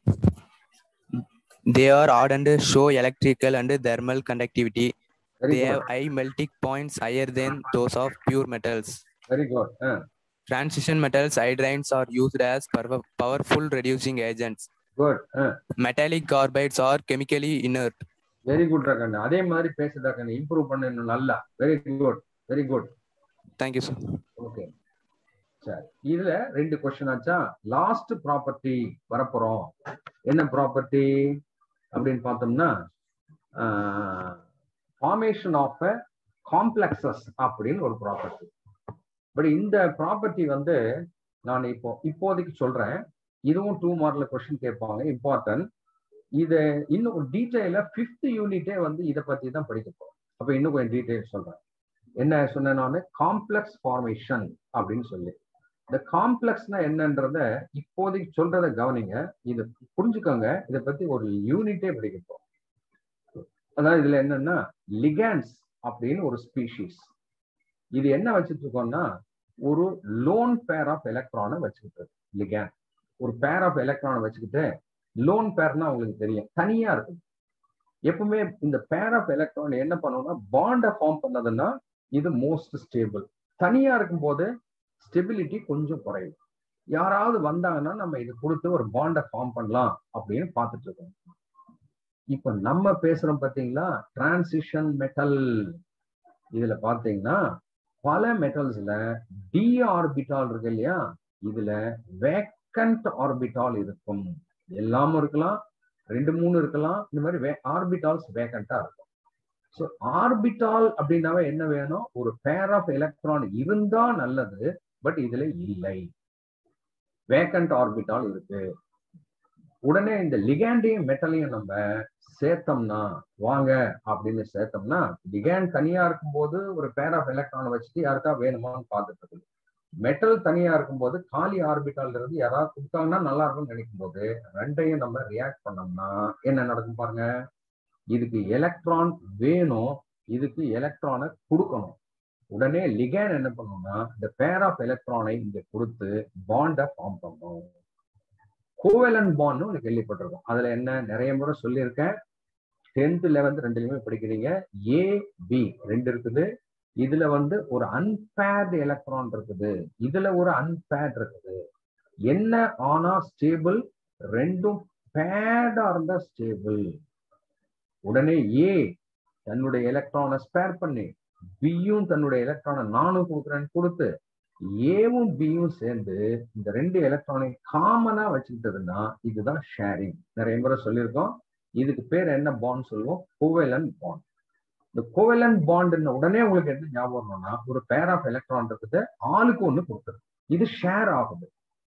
They are odd and show electrical and thermal conductivity. Very They have good high melting points higher than those of pure metals. Very good Transition metals hydrines are used as power- powerful reducing agents. Good Metallic carbides are chemically inert. Very good Ragan அதே மாதிரி பேசுதா கண்ணு improve பண்ண இன்னும் நல்லா very good very good Thank you, sir. Okay சரி இதுல ரெண்டு கொஸ்டின் ஆச்சா லாஸ்ட் ப்ராப்பர்ட்டி வரப்போறோம் என்ன ப்ராப்பர்ட்டி அப்படின்னு பார்த்தோம்னா ஃபார்மேஷன் ஆஃப் காம்ப்ளெக்சஸ் அப்படின்னு ஒரு ப்ராப்பர்ட்டி பட் இந்த ப்ராப்பர்ட்டி வந்து நான் இப்போ இப்போதைக்கு சொல்றேன் இதுவும் டூ மார்க்ல கொஸ்டின் கேட்பாங்க இம்பார்ட்டன்ட் இது இன்னும் டீட்டெயில ஃபிஃப்த் யூனிட்டே வந்து இதை பத்தி தான் படிக்க போறோம் அப்ப இன்னும் கொஞ்சம் டீட்டெயில் சொல்றேன் என்ன சொன்னேன் நான் காம்ப்ளெக்ஸ் ஃபார்மேஷன் அப்படின்னு சொல்லி இந்த காம்ப்ளெக்ஸ்னா என்னன்றத இப்போதைக்கு சொல்றத கவனிங்க இது புரிஞ்சுக்கோங்க இதை பத்தி ஒரு யூனிட்டே படிக்க போறோம் அதாவது இதுல என்னன்னா லிகான்ஸ் அப்படின்னு ஒரு ஸ்பீஷீஸ் இது என்ன வச்சுட்டு இருக்கோம்னா ஒரு லோன் பேர் ஆஃப் எலக்ட்ரானை வச்சுக்கிட்டு லிகான் ஒரு பேர் ஆஃப் எலக்ட்ரானை வச்சுக்கிட்டு லோன் பேர்னா உங்களுக்கு தெரியும் தனியா இருக்கும் எப்பவுமே இந்த பேர் ஆஃப் எலக்ட்ரான் என்ன பண்ணும்னா பாண்டை ஃபார்ம் பண்ணதுன்னா இது மோஸ்ட் ஸ்டேபிள் தனியா இருக்கும்போது ஸ்டெபிலிட்டி கொஞ்சம் குறையும் யாராவது வந்தாங்கன்னா நம்ம இது கொடுத்து ஒரு பாண்டை ஃபார்ம் பண்ணலாம் அப்படின்னு பார்த்துட்டு இருக்கோம் இப்ப நம்ம பேசுறோம் பாத்தீங்களா டிரான்சிஷன் மெட்டல் இதுல பாத்தீங்கன்னா பல மெட்டல்ஸ்ல டி ஆர்பிட்டால் இருக்கு இல்லையா இதுல வேக்கண்ட் ஆர்பிட்டால் இருக்கும் எல்லாமும் இருக்கலாம் ரெண்டு மூணு இருக்கலாம் இந்த மாதிரி ஆர்பிட்டால்ஸ் வேக்கண்டா இருக்கும் ஸோ ஆர்பிட்டால் அப்படின்னாவே என்ன வேணும் ஒரு பேர் ஆஃப் எலக்ட்ரான் இருந்தா நல்லது பட் இதுல இல்லை வேக்கண்ட் ஆர்பிட்டால் இருக்கு உடனே இந்த லிகாண்டையும் மெட்டலையும் நம்ம சேர்த்தோம்னா வாங்க அப்படின்னு சேர்த்தோம்னா லிகாண்ட் தனியா இருக்கும்போது ஒரு பேர் ஆஃப் எலக்ட்ரானை வச்சுட்டு யாருக்கா வேணுமான்னு பார்த்துட்டு இருக்குது மெட்டல் தனியா இருக்கும்போது காலி ஆர்பிட்டால் இருந்து யாராவது கொடுத்தாங்கன்னா நல்லா இருக்கும்னு நினைக்கும் போது ரெண்டையும் நம்ம ரியாக்ட் பண்ணோம்னா என்ன நடக்கும் பாருங்க இதுக்கு எலக்ட்ரான் வேணும் இதுக்கு எலக்ட்ரானை கொடுக்கணும் உடனே லிகேன் என்ன பண்ணும்னா இந்த பேர் ஆஃப் எலக்ட்ரானை இங்க கொடுத்து பாண்டை ஃபார்ம் பண்ணும் கோவலன் பாண்ட் ஒன்று கேள்விப்பட்டிருக்கோம் அதுல என்ன நிறைய முறை சொல்லியிருக்கேன் டென்த் லெவன்த் ரெண்டுலையுமே படிக்கிறீங்க ஏ பி ரெண்டு இருக்குது இதுல வந்து ஒரு அன்பேர்டு எலக்ட்ரான் இருக்குது இதுல ஒரு அன்பேர்ட் இருக்குது என்ன ஆனா ஸ்டேபிள் ரெண்டும் பேடா இருந்தா ஸ்டேபிள் உடனே ஏ தன்னுடைய எலக்ட்ரானை ஸ்பேர் பண்ணி பியும் தன்னுடைய எலக்ட்ரானை நானும் கொடுக்குறேன்னு கொடுத்து ஏவும் பியும் சேர்ந்து இந்த ரெண்டு எலக்ட்ரானை காமனா வச்சுக்கிட்டதுன்னா இதுதான் ஷேரிங் நிறைய முறை சொல்லியிருக்கோம் இதுக்கு பேர் என்ன பாண்ட் சொல்லுவோம் கோவலன் பாண்ட் இந்த கோவலன் பாண்ட் உடனே உங்களுக்கு என்ன ஞாபகம் வரணும்னா ஒரு பேர் ஆஃப் எலக்ட்ரான் இருக்குது ஆளுக்கு ஒண்ணு கொடுக்குறது இது ஷேர் ஆகுது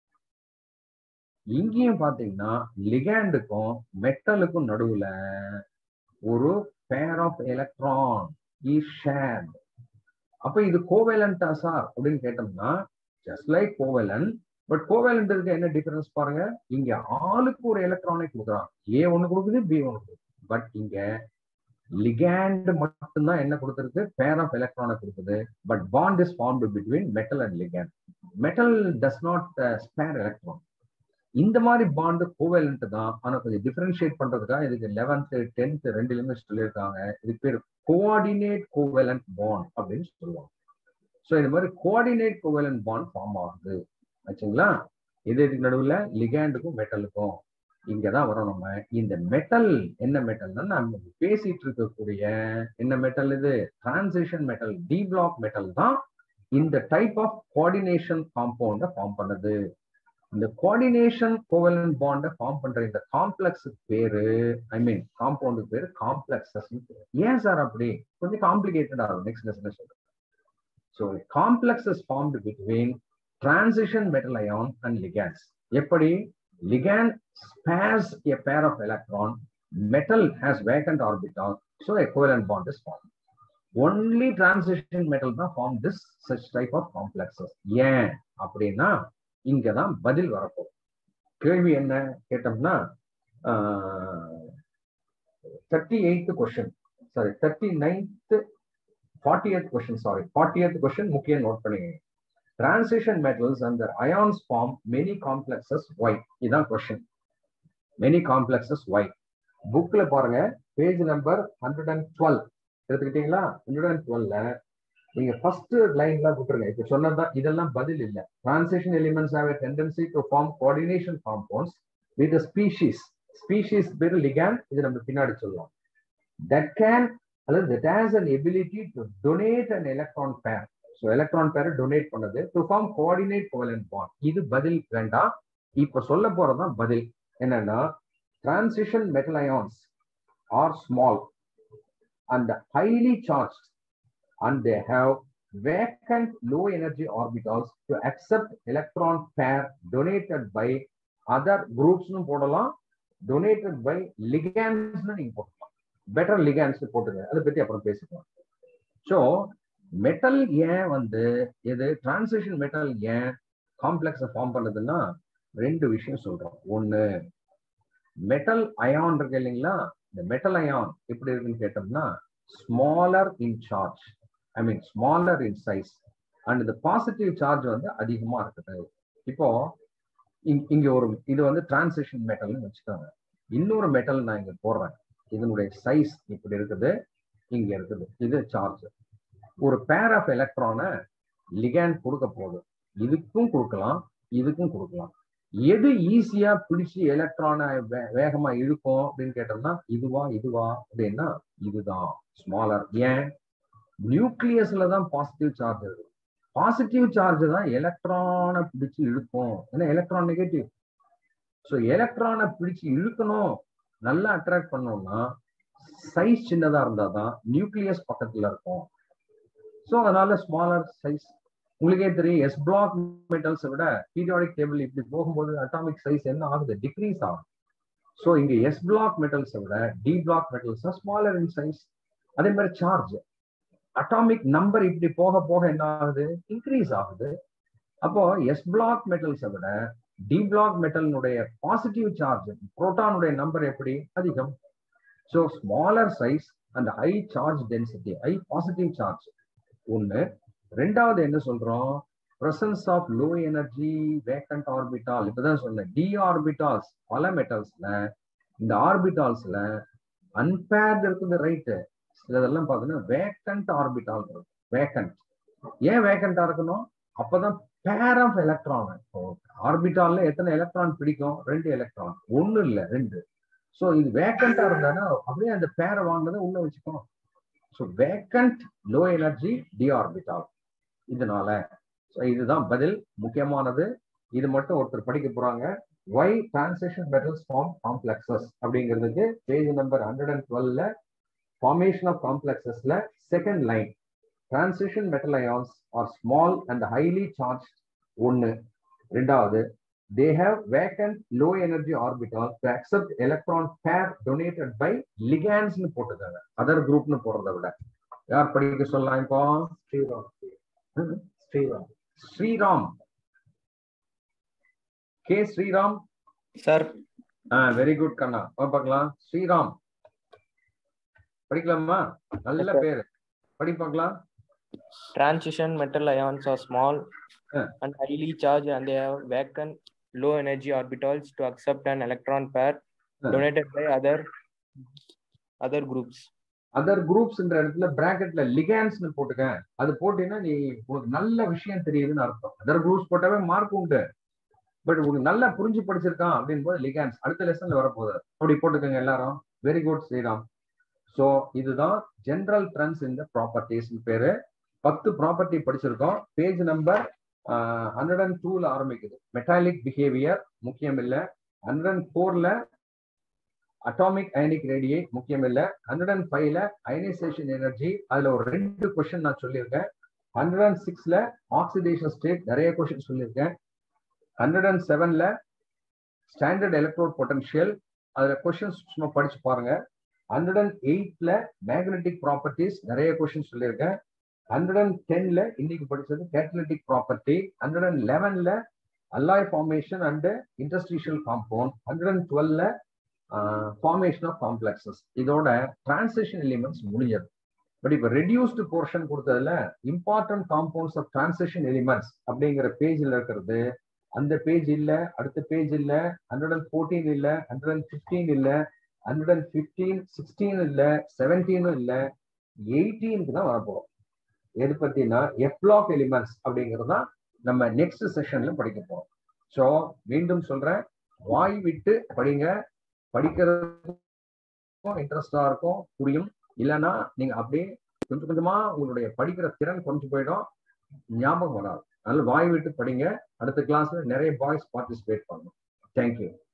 இங்கேயும் பாத்தீங்கன்னா லிகாண்டுக்கும் மெட்டலுக்கும் நடுவுல ஒரு பேர் ஆஃப் எலக்ட்ரான் இஸ் ஷேர்ட் அப்ப இது கோவேலண்டா சார் அப்படின்னு கேட்டோம்னா just like covalent but covalent இருக்கு என்ன டிஃபரன்ஸ் பாருங்க இங்க ஆளுக்கு ஒரு எலக்ட்ரானை கொடுக்குறான் ஏ ஒண்ணு கொடுக்குது பி ஒண்ணு கொடுக்குது பட் இங்க லிகாண்ட் மட்டும்தான் என்ன கொடுத்துருக்கு பேர் ஆஃப் எலக்ட்ரானை கொடுக்குது but bond is formed between metal and ligand metal does not spare electron இந்த மாதிரி பாண்டு கோவேலண்ட் தான் ஆனா கொஞ்சம் டிஃபரன்ஷியேட் பண்றதுக்காக இதுக்கு லெவன்த் டென்த் ரெண்டுலயுமே சொல்லியிருக்காங்க இதுக்கு பேர் கோஆர்டினேட் கோவேலண்ட் பாண்ட் அப்படின்னு சொல்லுவாங்க ஸோ இந்த மாதிரி கோஆர்டினேட் கோவேலண்ட் பாண்ட் ஃபார்ம் ஆகுது ஆச்சுங்களா இது இதுக்கு நடுவில் லிகாண்டுக்கும் மெட்டலுக்கும் இங்கதான் வரும் நம்ம இந்த மெட்டல் என்ன மெட்டல்னா நம்ம பேசிட்டு இருக்கக்கூடிய என்ன மெட்டல் இது transition metal D block metal தான் இந்த டைப் ஆஃப் கோஆர்டினேஷன் காம்பவுண்டை ஃபார்ம் பண்ணுது இந்த கோஆர்டினேஷன் கோவலன் பாண்டை ஃபார்ம் பண்ற இந்த காம்ப்ளெக்ஸுக்கு பேரு ஐ மீன் காம்பவுண்டுக்கு பேரு காம்ப்ளெக்ஸஸ் ஏன் சார் அப்படி கொஞ்சம் காம்ப்ளிகேட்டட் ஆகும் நெக்ஸ்ட் லெசன் சொல்றேன் so complexes formed between transition metal ion and ligands எப்படி ligand spares a pair of electron metal has vacant orbital so a covalent bond is form only transition metal தான் form this such type of complexes ஏன் அப்படின்னா இங்கதான் பதில் வரப்போம் கேள்வி என்ன கேட்டோம்னா thirty eighth question sorry thirty ninth forty eighth question sorry forty eighth question முக்கியம் நோட் பண்ணிங்க டிரான்சிஷன் மெட்டல்ஸ் அந்த ions form many complexes why இதுதான் கொஸ்டின் மெனி காம்ப்ளெக்சஸ் ஒய் புக்ல பாருங்க page number hundred and twelve எடுத்துக்கிட்டீங்களா ஹண்ட்ரட் அண்ட் டுவெல்ல நீங்க first லைன்ல விட்டுருங்க இப்ப சொன்னதுதான் இதெல்லாம் பதில் இல்ல transition elements have tendency to form coordination compounds with species species பேர் லிகான் இது நம்ம பின்னாடி சொல்லுவோம் தட் கேன் அல்லது that has an ability to donate an electron pair so electron பேரை டொனேட் பண்ணது to form coordinate covalent bond இது பதில் வேண்டாம் இப்ப சொல்ல போறதுதான் பதில் என்னன்னா transition metal ions are small and highly charge and they have vacant low energy orbitals to accept electron pair donated by other groups னு போடலாம் donated by ligands னு நீங்க போடலாம் பெட்டர் ligands போட்டுங்க அதை பத்தி அப்புறம் பேசிக்கலாம் ஸோ மெட்டல் ஏன் வந்து இது டிரான்சிஷன் மெட்டல் ஏன் காம்ப்ளெக்ஸை ஃபார்ம் பண்ணுதுன்னா ரெண்டு விஷயம் சொல்றோம் ஒண்ணு மெட்டல் அயான் இருக்கு இல்லைங்களா இந்த மெட்டல் அயான் எப்படி இருக்குன்னு கேட்டோம்னா smaller in charge I mean smaller in size and இந்த பாசிட்டிவ் சார்ஜ் வந்து அதிகமா இருக்குது இப்போ இங்க இங்க ஒரு இது வந்து டிரான்சிஷன் மெட்டல்னு வச்சுக்கோங்க இன்னொரு மெட்டல் நான் இங்க போடுறேன் இதனுடைய சைஸ் இப்படி இருக்குது இங்க இருக்குது இது சார்ஜ் ஒரு பேர் ஆஃப் எலக்ட்ரானை லிகேண்ட் கொடுக்க போகுது இதுக்கும் கொடுக்கலாம் இதுக்கும் கொடுக்கலாம் எது ஈஸியா பிடிச்சி எலக்ட்ரானை வேகமா இழுக்கும் அப்படின்னு கேட்டோம்னா இதுவா இதுவா அப்படின்னா இதுதான் ஸ்மாலர் ஏன் நியூக்ளியஸ்ல தான் பாசிட்டிவ் சார்ஜ் இருக்கு பாசிட்டிவ் சார்ஜ் தான் எலக்ட்ரானை பிடிச்சு இழுக்கும் ஏன்னா எலக்ட்ரான் நெகட்டிவ் ஸோ எலக்ட்ரானை பிடிச்சு இழுக்கணும் நல்லா அட்ராக்ட் பண்ணோம்னா சைஸ் சின்னதா இருந்தாதான் நியூக்ளியஸ் பக்கத்துல இருக்கும் ஸோ அதனால ஸ்மாலர் சைஸ் உங்களுக்கே தெரியும் எஸ் பிளாக் மெட்டல்ஸை விட பீரியாடிக் டேபிள் இப்படி போகும்போது அட்டாமிக் சைஸ் என்ன ஆகுது டிக்ரீஸ் ஆகும் ஸோ இங்க எஸ் பிளாக் மெட்டல்ஸை விட D block metals smaller in size அதே மாதிரி சார்ஜ் அட்டாமிக் நம்பர் இப்படி போக போக என்ன ஆகுது இன்க்ரீஸ் ஆகுது அப்போ எஸ் பிளாக் மெட்டல்ஸை விட டி பிளாக் மெட்டலினுடைய பாசிட்டிவ் சார்ஜ் புரோட்டானுடைய நம்பர் எப்படி அதிகம் so smaller size and high charge density high positive charge ஒன்று ரெண்டாவது என்ன சொல்றோம் presence of low energy vacant orbital இப்பதான் சொன்னேன் டி ஆர்பிட்டால்ஸ் பல மெட்டல்ஸ்ல இந்த ஆர்பிட்டால்ஸ்ல அன்பேர்டு இருக்குது ரைட்டு சிலதெல்லாம் பார்த்தீங்கன்னா வேக்கண்ட் ஆர்பிட்டால் இருக்கும் வேக்கண்ட் ஏன் வேக்கண்டா இருக்கணும் அப்பதான் பேர் ஆஃப் எலக்ட்ரான் ஆர்பிட்டால்ல எத்தனை எலக்ட்ரான் பிடிக்கும் ரெண்டு எலக்ட்ரான் ஒன்னு இல்ல ரெண்டு ஸோ இது வேக்கண்டா இருந்தானா அப்படியே அந்த பேரை வாங்கினதை உள்ள வச்சுக்கணும் so vacant low energy D orbital இதனால ஸோ இதுதான் பதில் முக்கியமானது இது மட்டும் ஒருத்தர் படிக்க போறாங்க why transition metals form complexes அப்படிங்கிறதுக்கு பேஜ் நம்பர் ஹண்ட்ரட் அண்ட் டுவெல்ல ஃபார்மேஷன் ஆஃப் காம்ப்ளெக்சஸ்ல second line transition metal ions are small and highly charge ஒன்னு ரெண்டாவது they have vacant low energy orbital to accept electron pair donated by லிகான்ஸ்னு போட்டுக்காங்க other குரூப்னு போடுறத விட யார் படிக்க சொல்லலாம் இப்போ Sriram Sriram Sriram K Sriram sir very good கண்ணா பார்க்கலாம் ஸ்ரீராம் படிக்கலாமா நல்ல Yes, sir. பேரு படி பார்க்கலாம் transition metal ions are small Yeah. and highly charged and they have vacant low energy orbitals to accept an electron pair Yeah. donated by other other groups other குரூப்ஸ்ன்ற இடத்துல பிராக்கெட்ல லிகான்ஸ்னு போட்டுக்க அது போட்டீங்கன்னா நீ உனக்கு நல்ல விஷயம் தெரியுதுன்னு அர்த்தம் அதர் குரூப்ஸ் போட்டாவே மார்க் உண்டு பட் உனக்கு நல்லா புரிஞ்சு படிச்சிருக்கான் அப்படின் போது லிகான்ஸ் அடுத்த லெசன்ல வரப்போகுது அப்படி போட்டுக்கோங்க எல்லாரும் வெரி குட் ஸ்ரீராம் ஸோ இதுதான் ஜென்ரல் ட்ரெண்ட்ஸ் இந்த ப்ராப்பர்ட்டிஸ் பேரு பத்து ப்ராப்பர்ட்டி படிச்சிருக்கோம் பேஜ் நம்பர் ஹண்ட்ரட் அண்ட் டூல ஆரம்பிக்குது மெட்டாலிக் பிஹேவியர் முக்கியம் இல்லை ஹண்ட்ரட் அண்ட் ஃபோர்ல அட்டாமிக் அயனிக் ரேடியை முக்கியம் இல்லை ஹண்ட்ரட் அண்ட் ஃபைவ்ல அயனைசேஷன் எனர்ஜி அதுல ஒரு ரெண்டு கொஸ்டின் நான் சொல்லியிருக்கேன் ஹண்ட்ரட் அண்ட் சிக்ஸ்ல ஆக்சிடேஷன் ஸ்டேட் நிறைய கொஸ்டின் சொல்லியிருக்கேன் ஹண்ட்ரட் அண்ட் செவன்ல ஸ்டாண்டர்ட் எலக்ட்ரோட் பொட்டன்ஷியல் அதுல கொஸ்டின்ஸ் சும்மா படிச்சு பாருங்க ஹண்ட்ரட் அண்ட் எயிட்ல மேக்னெட்டிக் ப்ராப்பர்ட்டிஸ் நிறைய கொஸ்டின் சொல்லியிருக்கேன் ஹண்ட்ரட் அண்ட் டென்ல இன்னைக்கு படிச்சது கேட்டலிட்டிக் ப்ராப்பர்ட்டி ஹண்ட்ரட் அண்ட் லெவன்ல alloy formation and industrial compound hundred and டுவெல்ல ஃபார்மேஷன் ஆஃப் காம்ப்ளெக்சஸ் இதோட டிரான்சிஷன் எலிமெண்ட்ஸ் முடிஞ்சது பட் இப்போ ரெடியூஸ்டு போர்ஷன் கொடுத்ததுல important compounds of transition elements அப்படிங்கிற பேஜ்ல இருக்கிறது அந்த பேஜ் இல்ல அடுத்த பேஜ் இல்ல ஹண்ட்ரட் அண்ட் ஃபோர்டீன் இல்ல ஹண்ட்ரட் அண்ட் ஃபிஃப்டீன் இல்ல ஹண்ட்ரட் அண்ட் ஃபிஃப்டீன் சிக்ஸ்டீன் இல்ல செவன்டீனும் இல்ல எயிட்டீனுக்கு தான் வரப்போறோம் எது பத்தினா எஃப் பிளாக் எலிமெண்ட்ஸ் அப்படிங்கிறது தான் நம்ம நெக்ஸ்ட் செஷன்ல படிக்க போறோம் ஸோ மீண்டும் சொல்றேன் வாய் விட்டு படிங்க படிக்கிறதுக்கும் இன்ட்ரெஸ்டா இருக்கும் புரியும் இல்லைன்னா நீங்க அப்படியே கொஞ்சம் கொஞ்சமா உங்களுடைய படிக்கிற திறன் குறைஞ்சு போயிடும் ஞாபகம் வராது அதனால வாய் விட்டு படிங்க அடுத்த கிளாஸ்ல நிறைய பாய்ஸ் பார்ட்டிசிபேட் பண்ணணும் தேங்க்யூ